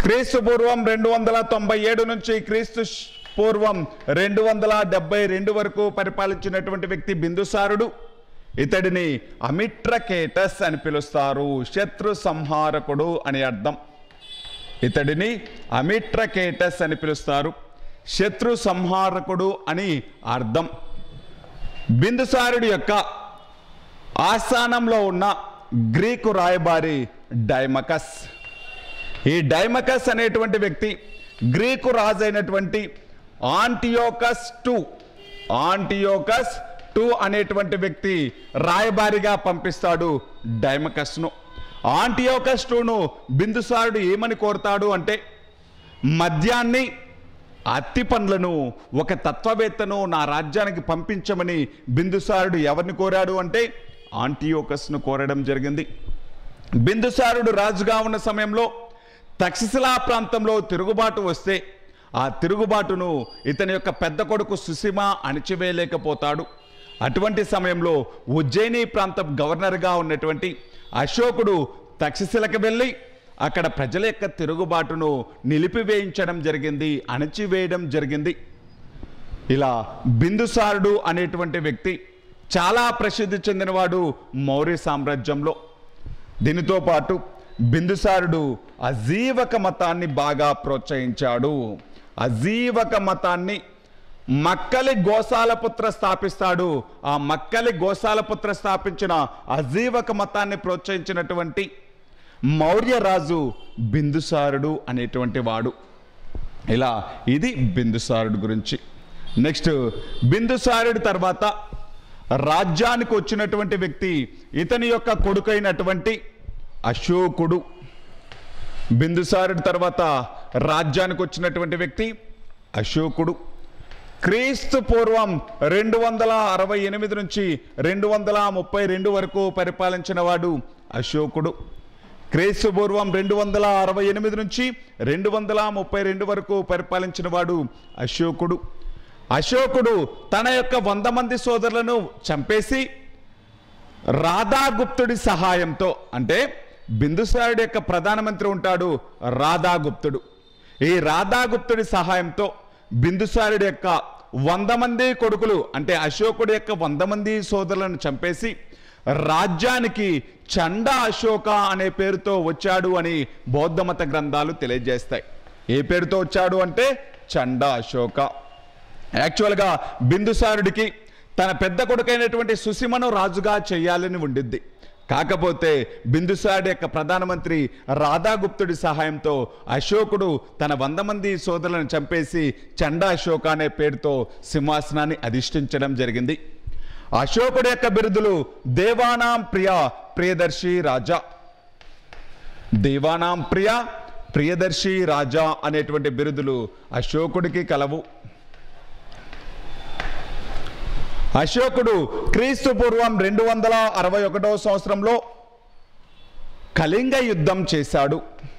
క్రీస్తు పూర్వం రెండు వందల తొంభై ఏడు నుంచి క్రీస్తు శ్- పూర్వం రెండు వందల డెబ్బై రెండు వరకు పరిపాలించినటువంటి వ్యక్తి బిందుసారుడు ఇతడిని అమిట్రకేటస్ అని పిలుస్తారు శత్రు సంహారకుడు అని అర్థం ఇతడిని అమిట్రకేటస్ అని పిలుస్తారు శత్రు సంహారకుడు అని అర్థం బిందుసారుడి యొక్క ఆస్థానంలో ఉన్న గ్రీకు రాయబారి డైమకస్ ఈ డైమకస్ అనేటువంటి వ్యక్తి గ్రీకు రాజు అయినటువంటి ఆంటియోకస్ టూ ఆంటియోకస్ టూ అనేటువంటి వ్యక్తి రాయబారిగా పంపిస్తాడు డైమకస్ను ఆంటియోకస్ టూను బిందుసారుడు ఏమని కోరుతాడు అంటే మద్యాన్ని అత్తి పండ్లను ఒక తత్వవేత్తను నా రాజ్యానికి పంపించమని బిందుసారుడు ఎవరిని కోరాడు అంటే ఆంటియోకస్ను కోరడం జరిగింది బిందుసారుడు రాజుగా ఉన్న సమయంలో తక్షశిలా ప్రాంతంలో తిరుగుబాటు వస్తే ఆ తిరుగుబాటును ఇతని యొక్క పెద్ద కొడుకు సుసీమ అణిచివేయలేకపోతాడు అటువంటి సమయంలో ఉజ్జయిని ప్రాంతం గవర్నర్గా ఉన్నటువంటి అశోకుడు తక్షశిలకు వెళ్ళి అక్కడ ప్రజల యొక్క తిరుగుబాటును నిలిపివేయించడం జరిగింది అణచివేయడం జరిగింది ఇలా బిందుసారుడు అనేటువంటి వ్యక్తి చాలా ప్రసిద్ధి చెందినవాడు మౌర్య సామ్రాజ్యంలో దీనితో పాటు బిందుసారుడు అజీవక మతాన్ని బాగా ప్రోత్సహించాడు అజీవక మతాన్ని మక్కలి గోసాలపుత్ర స్థాపిస్తాడు ఆ మక్కలి గోసాలపుత్ర స్థాపించిన అజీవక మతాన్ని ప్రోత్సహించినటువంటి మౌర్య రాజు బిందుసారుడు అనేటువంటి వాడు ఇలా ఇది బిందుసారుడు గురించి నెక్స్ట్ బిందుసారుడి తర్వాత రాజ్యానికి వచ్చినటువంటి వ్యక్తి ఇతని యొక్క కొడుకైనటువంటి అశోకుడు బిందుసారుడి తర్వాత రాజ్యానికి వచ్చినటువంటి వ్యక్తి అశోకుడు క్రీస్తు పూర్వం రెండు వందల అరవై ఎనిమిది నుంచి రెండు వందల ముప్పై రెండు వరకు పరిపాలించిన వాడు అశోకుడు క్రీస్తు పూర్వం రెండు వందల అరవై ఎనిమిది నుంచి రెండు వందల ముప్పై రెండు వరకు పరిపాలించిన వాడు అశోకుడు అశోకుడు తన యొక్క వంద మంది సోదరులను చంపేసి రాధాగుప్తుడి సహాయంతో అంటే బిందుసారుడి యొక్క ప్రధానమంత్రి ఉంటాడు రాధాగుప్తుడు ఈ రాధాగుప్తుడి సహాయంతో బిందుసారుడి యొక్క వంద మంది కొడుకులు అంటే అశోకుడి యొక్క వంద మంది సోదరులను చంపేసి రాజ్యానికి చండ అశోక అనే పేరుతో వచ్చాడు అని బౌద్ధమత గ్రంథాలు తెలియజేస్తాయి ఏ పేరుతో వచ్చాడు అంటే చండ అశోక యాక్చువల్గా బిందుసారుడికి తన పెద్ద కొడుకైనటువంటి సుసిమను రాజుగా చేయాలని ఉండిద్ది కాకపోతే బిందుసారుడి యొక్క ప్రధానమంత్రి రాధాగుప్తుడి సహాయంతో అశోకుడు తన వంద మంది సోదరులను చంపేసి చండా అశోక అనే పేరుతో సింహాసనాన్ని అధిష్ఠించడం జరిగింది అశోకుడి యొక్క బిరుదులు దేవానాం ప్రియ ప్రియదర్శి రాజా దేవానాం ప్రియ ప్రియదర్శి రాజా అనేటువంటి బిరుదులు అశోకుడికి కలవు అశోకుడు క్రీస్తు పూర్వం రెండు వందల అరవై ఒకటో సంవత్సరంలో కళింగ యుద్ధం చేశాడు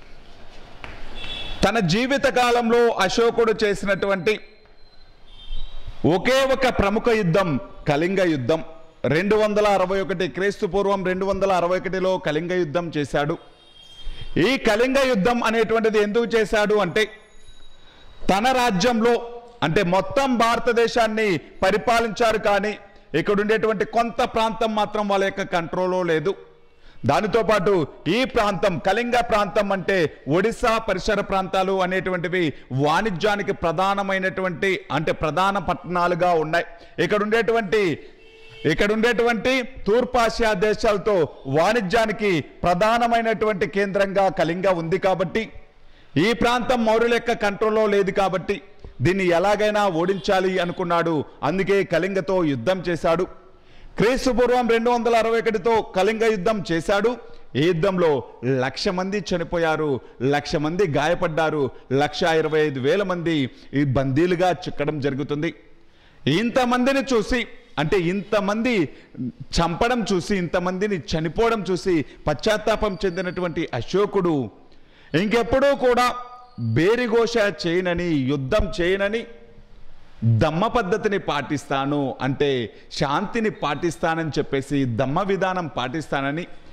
తన జీవిత కాలంలో అశోకుడు చేసినటువంటి ఒకే ఒక ప్రముఖ యుద్ధం కళింగ యుద్ధం రెండు వందల అరవై ఒకటి క్రీస్తు పూర్వం రెండు వందల అరవై ఒకటిలో కళింగ యుద్ధం చేశాడు ఈ కళింగ యుద్ధం అనేటువంటిది ఎందుకు చేశాడు అంటే తన రాజ్యంలో అంటే మొత్తం భారతదేశాన్ని పరిపాలించారు కానీ ఇక్కడ ఉండేటువంటి కొంత ప్రాంతం మాత్రం వాళ్ళ యొక్క కంట్రోల్లో లేదు దానితో పాటు ఈ ప్రాంతం కళింగ ప్రాంతం అంటే ఒడిశా పరిసర ప్రాంతాలు అనేటువంటివి వాణిజ్యానికి ప్రధానమైనటువంటి అంటే ప్రధాన పట్టణాలుగా ఉన్నాయి ఇక్కడ ఉండేటువంటి ఇక్కడ ఉండేటువంటి తూర్పాసియా దేశాలతో వాణిజ్యానికి ప్రధానమైనటువంటి కేంద్రంగా కళింగ ఉంది కాబట్టి ఈ ప్రాంతం మౌర్యుల యొక్క కంట్రోల్లో లేదు కాబట్టి దీన్ని ఎలాగైనా ఓడించాలి అనుకున్నాడు అందుకే కళింగతో యుద్ధం చేశాడు క్రీస్తు పూర్వం రెండు వందల అరవై ఒకటితో కళింగ యుద్ధం చేశాడు ఈ యుద్ధంలో లక్ష మంది చనిపోయారు లక్ష మంది గాయపడ్డారు లక్ష ఇరవై ఐదు వేల మంది ఈ బందీలుగా చిక్కడం జరుగుతుంది ఇంతమందిని చూసి అంటే ఇంతమంది చంపడం చూసి ఇంతమందిని చనిపోవడం చూసి పశ్చాత్తాపం చెందినటువంటి అశోకుడు ఇంకెప్పుడూ కూడా బేరిఘోష చేయనని యుద్ధం చేయనని దమ్మ పద్ధతిని పాటిస్తాను అంటే శాంతిని పాటిస్తానని చెప్పేసి దమ్మ విధానం పాటిస్తానని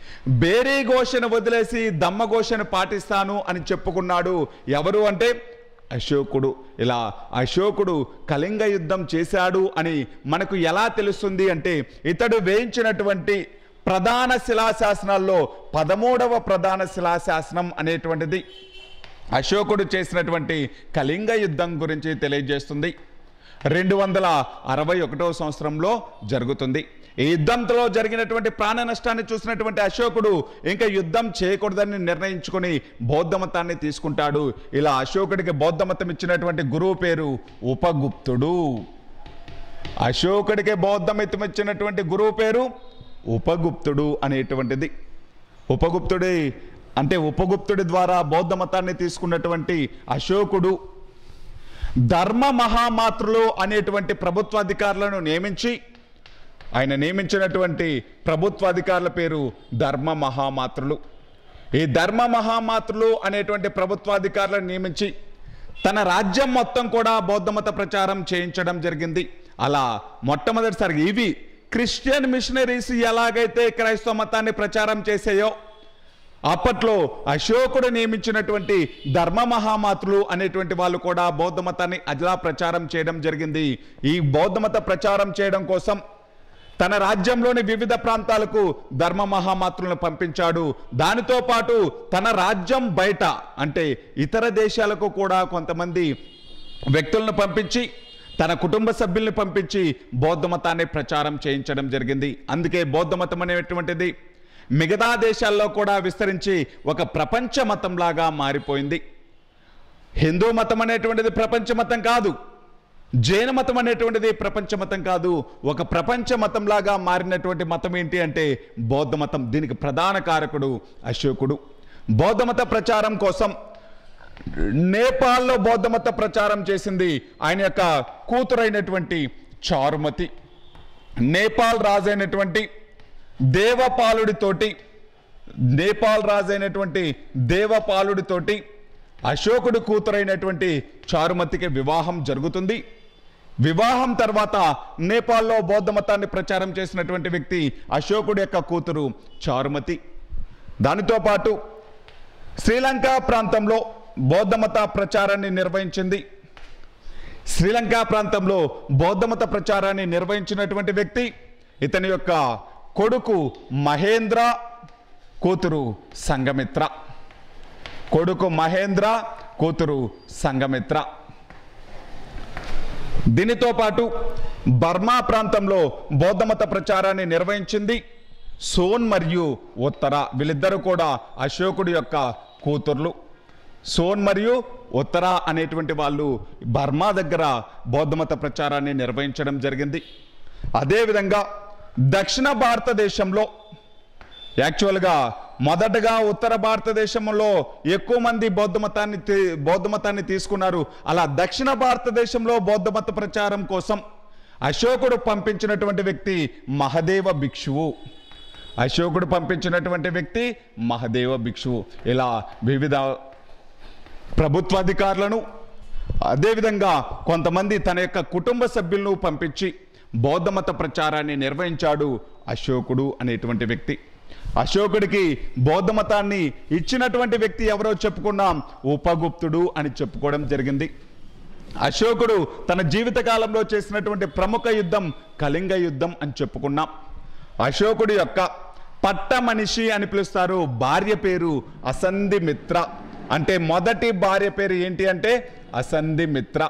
బేరీ ఘోషను వదిలేసి దమ్మ ఘోషను పాటిస్తాను అని చెప్పుకున్నాడు ఎవరు అంటే అశోకుడు ఇలా అశోకుడు కళింగ యుద్ధం చేశాడు అని మనకు ఎలా తెలుస్తుంది అంటే ఇతడు వేయించినటువంటి ప్రధాన శిలాశాసనాల్లో పదమూడవ ప్రధాన శిలాశాసనం అనేటువంటిది అశోకుడు చేసినటువంటి కళింగ యుద్ధం గురించి తెలియజేస్తుంది రెండు వందల అరవై ఒకటో సంవత్సరంలో జరుగుతుంది ఈ యుద్ధంలో జరిగినటువంటి ప్రాణ నష్టాన్ని చూసినటువంటి అశోకుడు ఇంకా యుద్ధం చేయకూడదని నిర్ణయించుకొని బౌద్ధ మతాన్ని తీసుకుంటాడు ఇలా అశోకుడికి బౌద్ధ మతం ఇచ్చినటువంటి గురువు పేరు ఉపగుప్తుడు అశోకుడికి బౌద్ధ మతం ఇచ్చినటువంటి గురువు పేరు ఉపగుప్తుడు అనేటువంటిది ఉపగుప్తుడి అంటే ఉపగుప్తుడి ద్వారా బౌద్ధ మతాన్ని తీసుకున్నటువంటి అశోకుడు ధర్మ మహామాతృలు అనేటువంటి ప్రభుత్వాధికారులను నియమించి ఆయన నియమించినటువంటి ప్రభుత్వాధికారుల పేరు ధర్మ మహామాతృలు ఈ ధర్మ మహామాతృలు అనేటువంటి ప్రభుత్వాధికారులను నియమించి తన రాజ్యం మొత్తం కూడా బౌద్ధమత ప్రచారం చేయించడం జరిగింది అలా మొట్టమొదటిసారి ఇవి క్రిస్టియన్ మిషనరీస్ ఎలాగైతే క్రైస్తవ మతాన్ని ప్రచారం చేసాయో అప్పట్లో అశోకుడు నియమించినటువంటి ధర్మ మహామాతృలు అనేటువంటి వాళ్ళు కూడా బౌద్ధ మతాన్ని అజలా ప్రచారం చేయడం జరిగింది ఈ బౌద్ధ మత ప్రచారం చేయడం కోసం తన రాజ్యంలోని వివిధ ప్రాంతాలకు ధర్మ మహామాతృలను పంపించాడు దానితో పాటు తన రాజ్యం బయట అంటే ఇతర దేశాలకు కూడా కొంతమంది వ్యక్తులను పంపించి తన కుటుంబ సభ్యుల్ని పంపించి బౌద్ధ మతాన్ని ప్రచారం చేయించడం జరిగింది అందుకే బౌద్ధ మతం అనేటువంటిది మిగతా దేశాల్లో కూడా విస్తరించి ఒక ప్రపంచ మతంలాగా మారిపోయింది హిందూ మతం అనేటువంటిది ప్రపంచ మతం కాదు జైన మతం అనేటువంటిది ప్రపంచ మతం కాదు ఒక ప్రపంచ మతంలాగా మారినటువంటి మతం ఏంటి అంటే బౌద్ధ మతం దీనికి ప్రధాన కారకుడు అశోకుడు బౌద్ధ మత ప్రచారం కోసం నేపాల్లో బౌద్ధ మత ప్రచారం చేసింది ఆయన యొక్క కూతురైనటువంటి చారుమతి నేపాల్ రాజైనటువంటి దేవపాలుడితోటి నేపాల్ రాజైనటువంటి దేవపాలుడితోటి అశోకుడు కూతురైనటువంటి చారుమతికి వివాహం జరుగుతుంది వివాహం తర్వాత నేపాల్లో బౌద్ధ మతాన్ని ప్రచారం చేసినటువంటి వ్యక్తి అశోకుడి యొక్క కూతురు చారుమతి దానితో పాటు శ్రీలంక ప్రాంతంలో బౌద్ధ మత ప్రచారాన్ని నిర్వహించింది శ్రీలంక ప్రాంతంలో బౌద్ధ మత ప్రచారాన్ని నిర్వహించినటువంటి వ్యక్తి ఇతని యొక్క కొడుకు మహేంద్ర కూతురు సంగమిత్ర కొడుకు మహేంద్ర కూతురు సంగమిత్ర దీనితో పాటు బర్మా ప్రాంతంలో బౌద్ధమత ప్రచారాన్ని నిర్వహించింది సోన్ మరియు ఉత్తర వీళ్ళిద్దరూ కూడా అశోకుడి యొక్క కూతుర్లు సోన్ మరియు ఉత్తర అనేటువంటి వాళ్ళు బర్మా దగ్గర బౌద్ధమత ప్రచారాన్ని నిర్వహించడం జరిగింది అదేవిధంగా దక్షిణ భారతదేశంలో యాక్చువల్గా మొదటగా ఉత్తర భారతదేశంలో ఎక్కువ మంది బౌద్ధ మతాన్ని తీ- బౌద్ధ మతాన్ని తీసుకున్నారు అలా దక్షిణ భారతదేశంలో బౌద్ధ మత ప్రచారం కోసం అశోకుడు పంపించినటువంటి వ్యక్తి మహదేవ భిక్షువు అశోకుడు పంపించినటువంటి వ్యక్తి మహదేవ భిక్షువు ఇలా వివిధ ప్రభుత్వాధికారులను అదేవిధంగా కొంతమంది తన యొక్క కుటుంబ సభ్యులను పంపించి బౌద్ధ మత ప్రచారాన్ని నిర్వహించాడు అశోకుడు అనేటువంటి వ్యక్తి అశోకుడికి బౌద్ధ మతాన్ని ఇచ్చినటువంటి వ్యక్తి ఎవరో చెప్పుకున్నాం ఉపగుప్తుడు అని చెప్పుకోవడం జరిగింది అశోకుడు తన జీవిత కాలంలో చేసినటువంటి ప్రముఖ యుద్ధం కళింగ యుద్ధం అని చెప్పుకున్నాం అశోకుడి యొక్క పట్ట మనిషి అని పిలుస్తారు భార్య పేరు అసంధి మిత్ర అంటే మొదటి భార్య పేరు ఏంటి అంటే అసంధి మిత్ర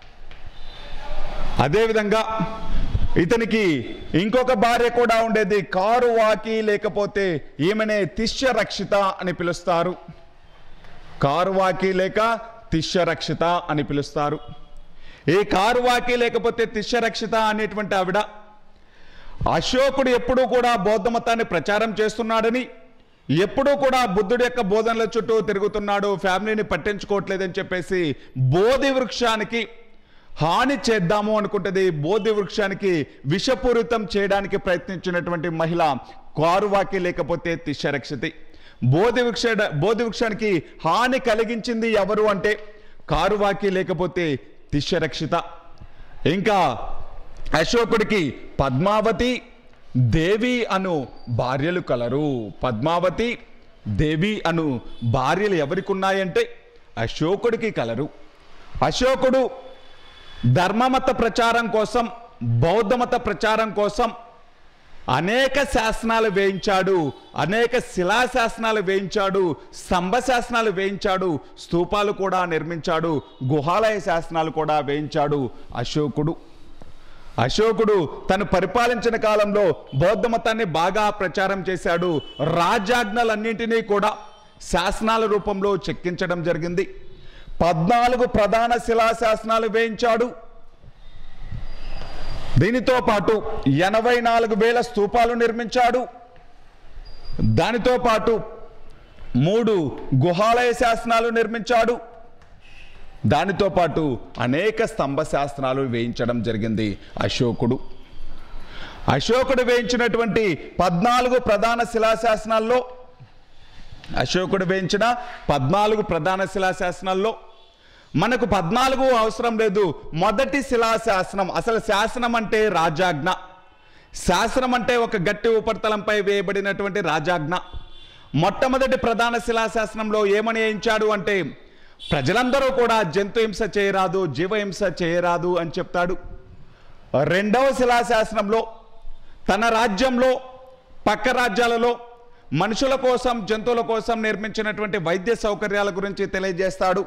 అదేవిధంగా ఇతనికి ఇంకొక భార్య కూడా ఉండేది కారు వాకి లేకపోతే ఈమెనే తిష్య రక్షిత అని పిలుస్తారు కారువాకి లేక తిష్యరక్షిత అని పిలుస్తారు ఈ కారువాకి లేకపోతే తిష్యరక్షిత అనేటువంటి ఆవిడ అశోకుడు ఎప్పుడూ కూడా బౌద్ధ మతాన్ని ప్రచారం చేస్తున్నాడని ఎప్పుడూ కూడా బుద్ధుడి యొక్క బోధనల చుట్టూ తిరుగుతున్నాడు ఫ్యామిలీని పట్టించుకోవట్లేదని చెప్పేసి బోధి వృక్షానికి హాని చేద్దాము అనుకుంటుంది బోధి వృక్షానికి విషపూరితం చేయడానికి ప్రయత్నించినటువంటి మహిళ కారువాకి లేకపోతే తిష్యరక్షితి బోధి వృక్ష బోధి వృక్షానికి హాని కలిగించింది ఎవరు అంటే కారువాకి లేకపోతే తిష్యరక్షిత ఇంకా అశోకుడికి పద్మావతి దేవి అను భార్యలు కలరు పద్మావతి దేవి అను భార్యలు ఎవరికి ఉన్నాయంటే అశోకుడికి కలరు అశోకుడు ధర్మమత ప్రచారం కోసం బౌద్ధమత ప్రచారం కోసం అనేక శాసనాలు వేయించాడు అనేక శిలా శాసనాలు వేయించాడు స్తంభ శాసనాలు వేయించాడు స్తూపాలు కూడా నిర్మించాడు గుహాలయ శాసనాలు కూడా వేయించాడు అశోకుడు అశోకుడు తను పరిపాలించిన కాలంలో బౌద్ధ మతాన్ని బాగా ప్రచారం చేశాడు రాజాజ్ఞలన్నింటినీ కూడా శాసనాల రూపంలో చెక్కించడం జరిగింది పద్నాలుగు ప్రధాన శిలా శాసనాలు వేయించాడు దీనితో పాటు ఎనభై నాలుగు వేల స్తూపాలు నిర్మించాడు దానితో పాటు మూడు గుహాలయ శాసనాలు నిర్మించాడు దానితో పాటు అనేక స్తంభ శాస్త్రాలు వేయించడం జరిగింది అశోకుడు అశోకుడు వేయించినటువంటి పద్నాలుగు ప్రధాన శిలాశాసనాల్లో అశోకుడు వేయించిన పద్నాలుగు ప్రధాన శిలాశాసనాల్లో మనకు పద్నాలుగు అవసరం లేదు మొదటి శిలాశాసనం అసలు శాసనం అంటే రాజాజ్ఞ శాసనం అంటే ఒక గట్టి ఉపరితలంపై వేయబడినటువంటి రాజాజ్ఞ మొట్టమొదటి ప్రధాన శిలాశాసనంలో ఏమని వేయించాడు అంటే ప్రజలందరూ కూడా జంతు హింస చేయరాదు జీవహింస చేయరాదు అని చెప్తాడు రెండవ శిలాశాసనంలో తన రాజ్యంలో పక్క రాజ్యాలలో మనుషుల కోసం జంతువుల కోసం నిర్మించినటువంటి వైద్య సౌకర్యాల గురించి తెలియజేస్తాడు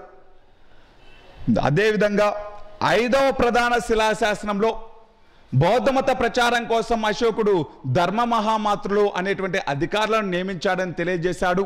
అదేవిధంగా ఐదవ ప్రధాన శిలాశాసనంలో బౌద్ధమత ప్రచారం కోసం అశోకుడు ధర్మ మహామాతృలు అనేటువంటి అధికారులను నియమించాడని తెలియజేశాడు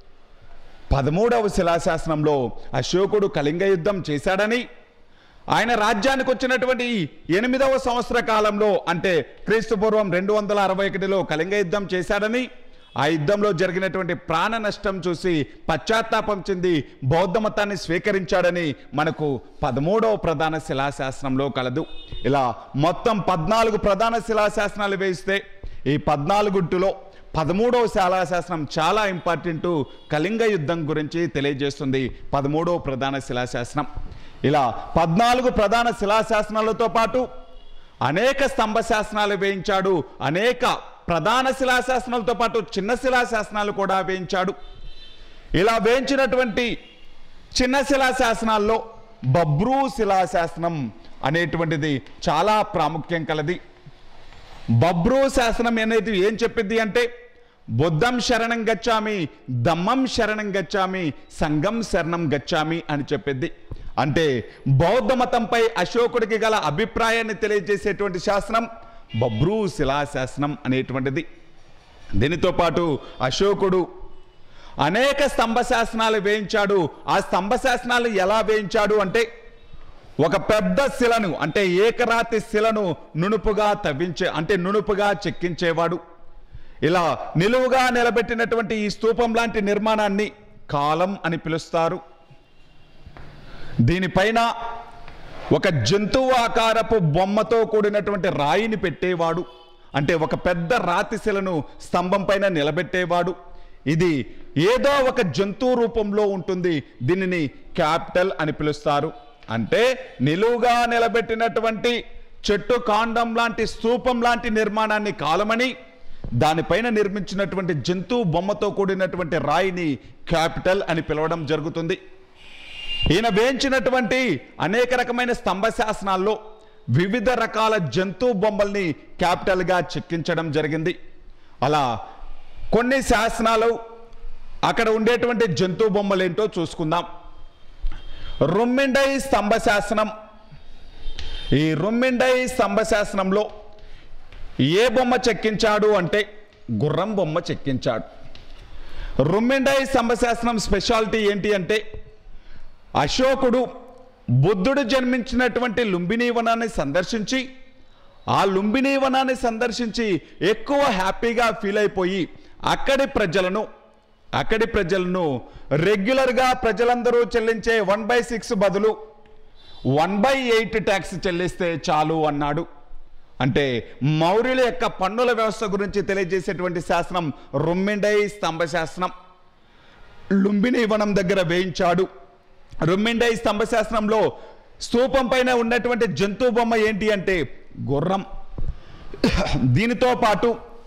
పదమూడవ శిలాశాసనంలో అశోకుడు కళింగ యుద్ధం చేశాడని ఆయన రాజ్యానికి వచ్చినటువంటి ఈ ఎనిమిదవ సంవత్సర కాలంలో అంటే క్రీస్తు పూర్వం రెండు వందల అరవై ఒకటిలో కళింగ యుద్ధం చేశాడని ఆ యుద్ధంలో జరిగినటువంటి ప్రాణ నష్టం చూసి పశ్చాత్తాపం చెంది బౌద్ధ మతాన్ని స్వీకరించాడని మనకు పదమూడవ ప్రధాన శిలాశాసనంలో కలదు ఇలా మొత్తం పద్నాలుగు ప్రధాన శిలాశాసనాలు వేయిస్తే ఈ పద్నాలుగుంటిలో పదమూడవ శిలాశాసనం చాలా ఇంపార్టెంట్ కళింగ యుద్ధం గురించి తెలియజేస్తుంది పదమూడవ ప్రధాన శిలాశాసనం ఇలా పద్నాలుగు ప్రధాన శిలాశాసనాలతో పాటు అనేక స్తంభ శాసనాలు వేయించాడు అనేక ప్రధాన శిలాశాసనాలతో పాటు చిన్న శిలాశాసనాలు కూడా వేయించాడు ఇలా వేయించినటువంటి చిన్న శిలాశాసనాల్లో బబ్రూ శిలాశాసనం అనేటువంటిది చాలా ప్రాముఖ్యం కలది బబ్రూ శాసనం అనేది ఏం చెప్పింది అంటే బుద్ధం శరణం గచ్చామి దమ్మం శరణం గచ్చామి సంఘం శరణం గచ్చామి అని చెప్పింది అంటే బౌద్ధ మతంపై అశోకుడికి గల అభిప్రాయాన్ని తెలియజేసేటువంటి శాసనం బబ్రూ శిలాశాసనం అనేటువంటిది దీనితో పాటు అశోకుడు అనేక స్తంభ శాసనాలు వేయించాడు ఆ స్తంభ శాసనాలు ఎలా వేయించాడు అంటే ఒక పెద్ద శిలను అంటే ఏకరాతి శిలను నునుపుగా తవ్వించే అంటే నునుపుగా చెక్కించేవాడు ఇలా నిలువుగా నిలబెట్టినటువంటి ఈ స్తూపం లాంటి నిర్మాణాన్ని కాలం అని పిలుస్తారు దీనిపైన ఒక జంతువు ఆకారపు బొమ్మతో కూడినటువంటి రాయిని పెట్టేవాడు అంటే ఒక పెద్ద రాతి శిలను స్తంభం పైన నిలబెట్టేవాడు ఇది ఏదో ఒక జంతువు రూపంలో ఉంటుంది దీనిని క్యాపిటల్ అని పిలుస్తారు అంటే నిలువుగా నిలబెట్టినటువంటి చెట్టు కాండం లాంటి స్తూపం లాంటి నిర్మాణాన్ని కాలమని దానిపైన నిర్మించినటువంటి జంతువు బొమ్మతో కూడినటువంటి రాయిని క్యాపిటల్ అని పిలవడం జరుగుతుంది ఈయన వేయించినటువంటి అనేక రకమైన స్తంభ శాసనాల్లో వివిధ రకాల జంతు బొమ్మల్ని క్యాపిటల్గా చెక్కించడం జరిగింది అలా కొన్ని శాసనాలు అక్కడ ఉండేటువంటి జంతు బొమ్మలు ఏంటో చూసుకుందాం రొమ్మిండై స్తంభ శాసనం ఈ రొమ్మిండై స్తంభ శాసనంలో ఏ బొమ్మ చెక్కించాడు అంటే గుర్రం బొమ్మ చెక్కించాడు రొమ్మిండై స్తంభ శాసనం స్పెషాలిటీ ఏంటి అంటే అశోకుడు బుద్ధుడు జన్మించినటువంటి లుంబిని వనాన్ని సందర్శించి ఆ లుంబిని వనాన్ని సందర్శించి ఎక్కువ హ్యాపీగా ఫీల్ అయిపోయి అక్కడి ప్రజలను అక్కడి ప్రజలను రెగ్యులర్గా ప్రజలందరూ చెల్లించే వన్ బై సిక్స్ బదులు వన్ బై ఎయిట్ ట్యాక్స్ చెల్లిస్తే చాలు అన్నాడు అంటే మౌర్యుల యొక్క పన్నుల వ్యవస్థ గురించి తెలియజేసేటువంటి శాసనం రొమ్మిండై స్తంభ శాసనం లుంబిని వనం దగ్గర వేయించాడు రుమ్మిండై స్తంభ శాస్త్రంలో స్తూపం పైన ఉన్నటువంటి జంతు బొమ్మ ఏంటి అంటే గుర్రం దీనితో పాటు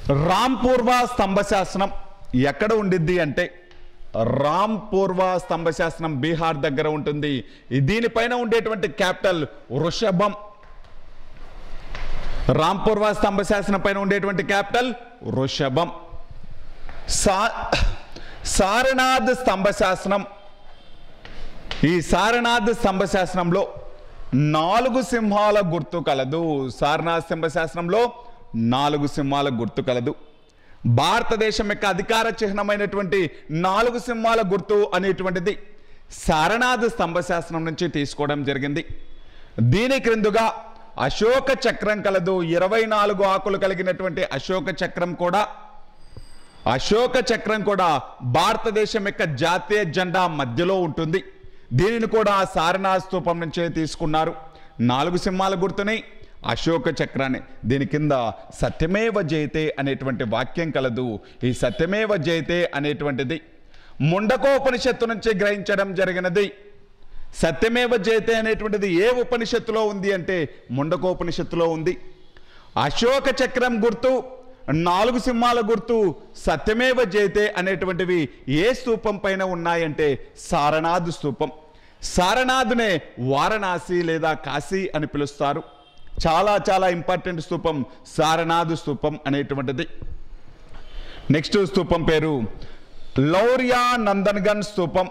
రాంపూర్వ స్తంభ శాసనం ఎక్కడ ఉండిద్ది అంటే రాంపూర్వ స్తంభ శాసనం బీహార్ దగ్గర ఉంటుంది ఈ దీనిపైన ఉండేటువంటి క్యాపిటల్ వృషభం రాంపూర్వ స్తంభ శాసనం పైన ఉండేటువంటి క్యాపిటల్ వృషభం సా సారనాథ్ స్తంభ శాసనం ఈ సారనాథ్ స్తంభ శాసనంలో నాలుగు సింహాల గుర్తు కలదు సారనాథ్ స్తంభ శాసనంలో నాలుగు సింహాల గుర్తు కలదు భారతదేశం యొక్క అధికార చిహ్నమైనటువంటి నాలుగు సింహాల గుర్తు అనేటువంటిది సారనాథ్ స్తంభ శాసనం నుంచి తీసుకోవడం జరిగింది దీని క్రిందుగా అశోక చక్రం కలదు ఇరవై నాలుగు ఆకులు కలిగినటువంటి అశోక చక్రం కూడా అశోక చక్రం కూడా భారతదేశం యొక్క జాతీయ జెండా మధ్యలో ఉంటుంది దీనిని కూడా సారనాథ్ స్తూపం నుంచే తీసుకున్నారు నాలుగు సింహాల గుర్తుని అశోక చక్రాన్ని దీని కింద సత్యమేవ జయతే అనేటువంటి వాక్యం కలదు ఈ సత్యమేవ జయతే అనేటువంటిది ముండకోపనిషత్తు నుంచి గ్రహించడం జరిగినది సత్యమేవ జయతే అనేటువంటిది ఏ ఉపనిషత్తులో ఉంది అంటే ముండకోపనిషత్తులో ఉంది అశోక చక్రం గుర్తు నాలుగు సింహాల గుర్తు సత్యమేవ జయతే అనేటువంటివి ఏ స్తూపం పైన ఉన్నాయంటే సారనాథ్ స్తూపం సారనాథునే వారణాసి లేదా కాశీ అని పిలుస్తారు చాలా చాలా ఇంపార్టెంట్ స్తూపం సారనాథ్ స్తూపం అనేటువంటిది నెక్స్ట్ స్తూపం పేరు లౌర్యా నందన్గన్ స్తూపం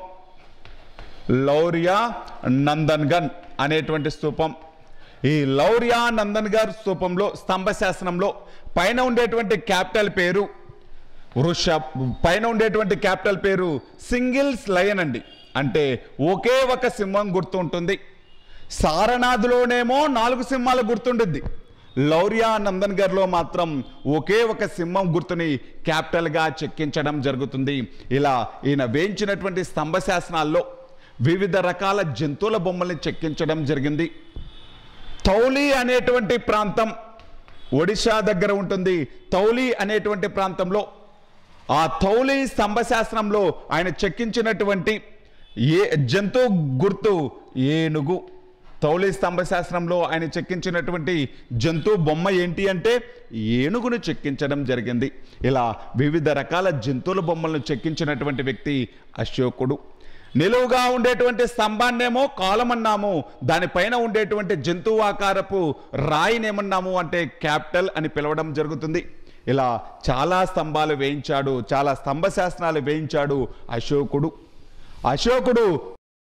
లౌర్యా నందన్గన్ అనేటువంటి స్తూపం ఈ లౌర్యా నందన్గర్ స్తూపంలో స్తంభ శాసనంలో పైన ఉండేటువంటి క్యాపిటల్ పేరు వృష పైన ఉండేటువంటి క్యాపిటల్ పేరు సింగిల్స్ లయన్ అండి అంటే ఒకే ఒక సింహం గుర్తు ఉంటుంది సారనాథ్లోనేమో నాలుగు సింహాలు గుర్తుండిద్ది లౌర్యా నందన్గర్లో మాత్రం ఒకే ఒక సింహం గుర్తుని క్యాపిటల్గా చెక్కించడం జరుగుతుంది ఇలా ఈయన వేయించినటువంటి స్తంభ శాసనాల్లో వివిధ రకాల జంతువుల బొమ్మల్ని చెక్కించడం జరిగింది తౌలి అనేటువంటి ప్రాంతం ఒడిశా దగ్గర ఉంటుంది తౌలి అనేటువంటి ప్రాంతంలో ఆ తౌలి స్తంభ శాస్త్రంలో ఆయన చెక్కించినటువంటి ఏ జంతు గుర్తు ఏనుగు తౌలి స్తంభ శాస్త్రంలో ఆయన చెక్కించినటువంటి జంతు బొమ్మ ఏంటి అంటే ఏనుగును చెక్కించడం జరిగింది ఇలా వివిధ రకాల జంతువుల బొమ్మలను చెక్కించినటువంటి వ్యక్తి అశోకుడు నిలువుగా ఉండేటువంటి స్తంభాన్నేమో కాలమన్నాము దానిపైన ఉండేటువంటి జంతువు ఆకారపు రాయినేమన్నాము అంటే క్యాపిటల్ అని పిలవడం జరుగుతుంది ఇలా చాలా స్తంభాలు వేయించాడు చాలా స్తంభ శాసనాలు వేయించాడు అశోకుడు అశోకుడు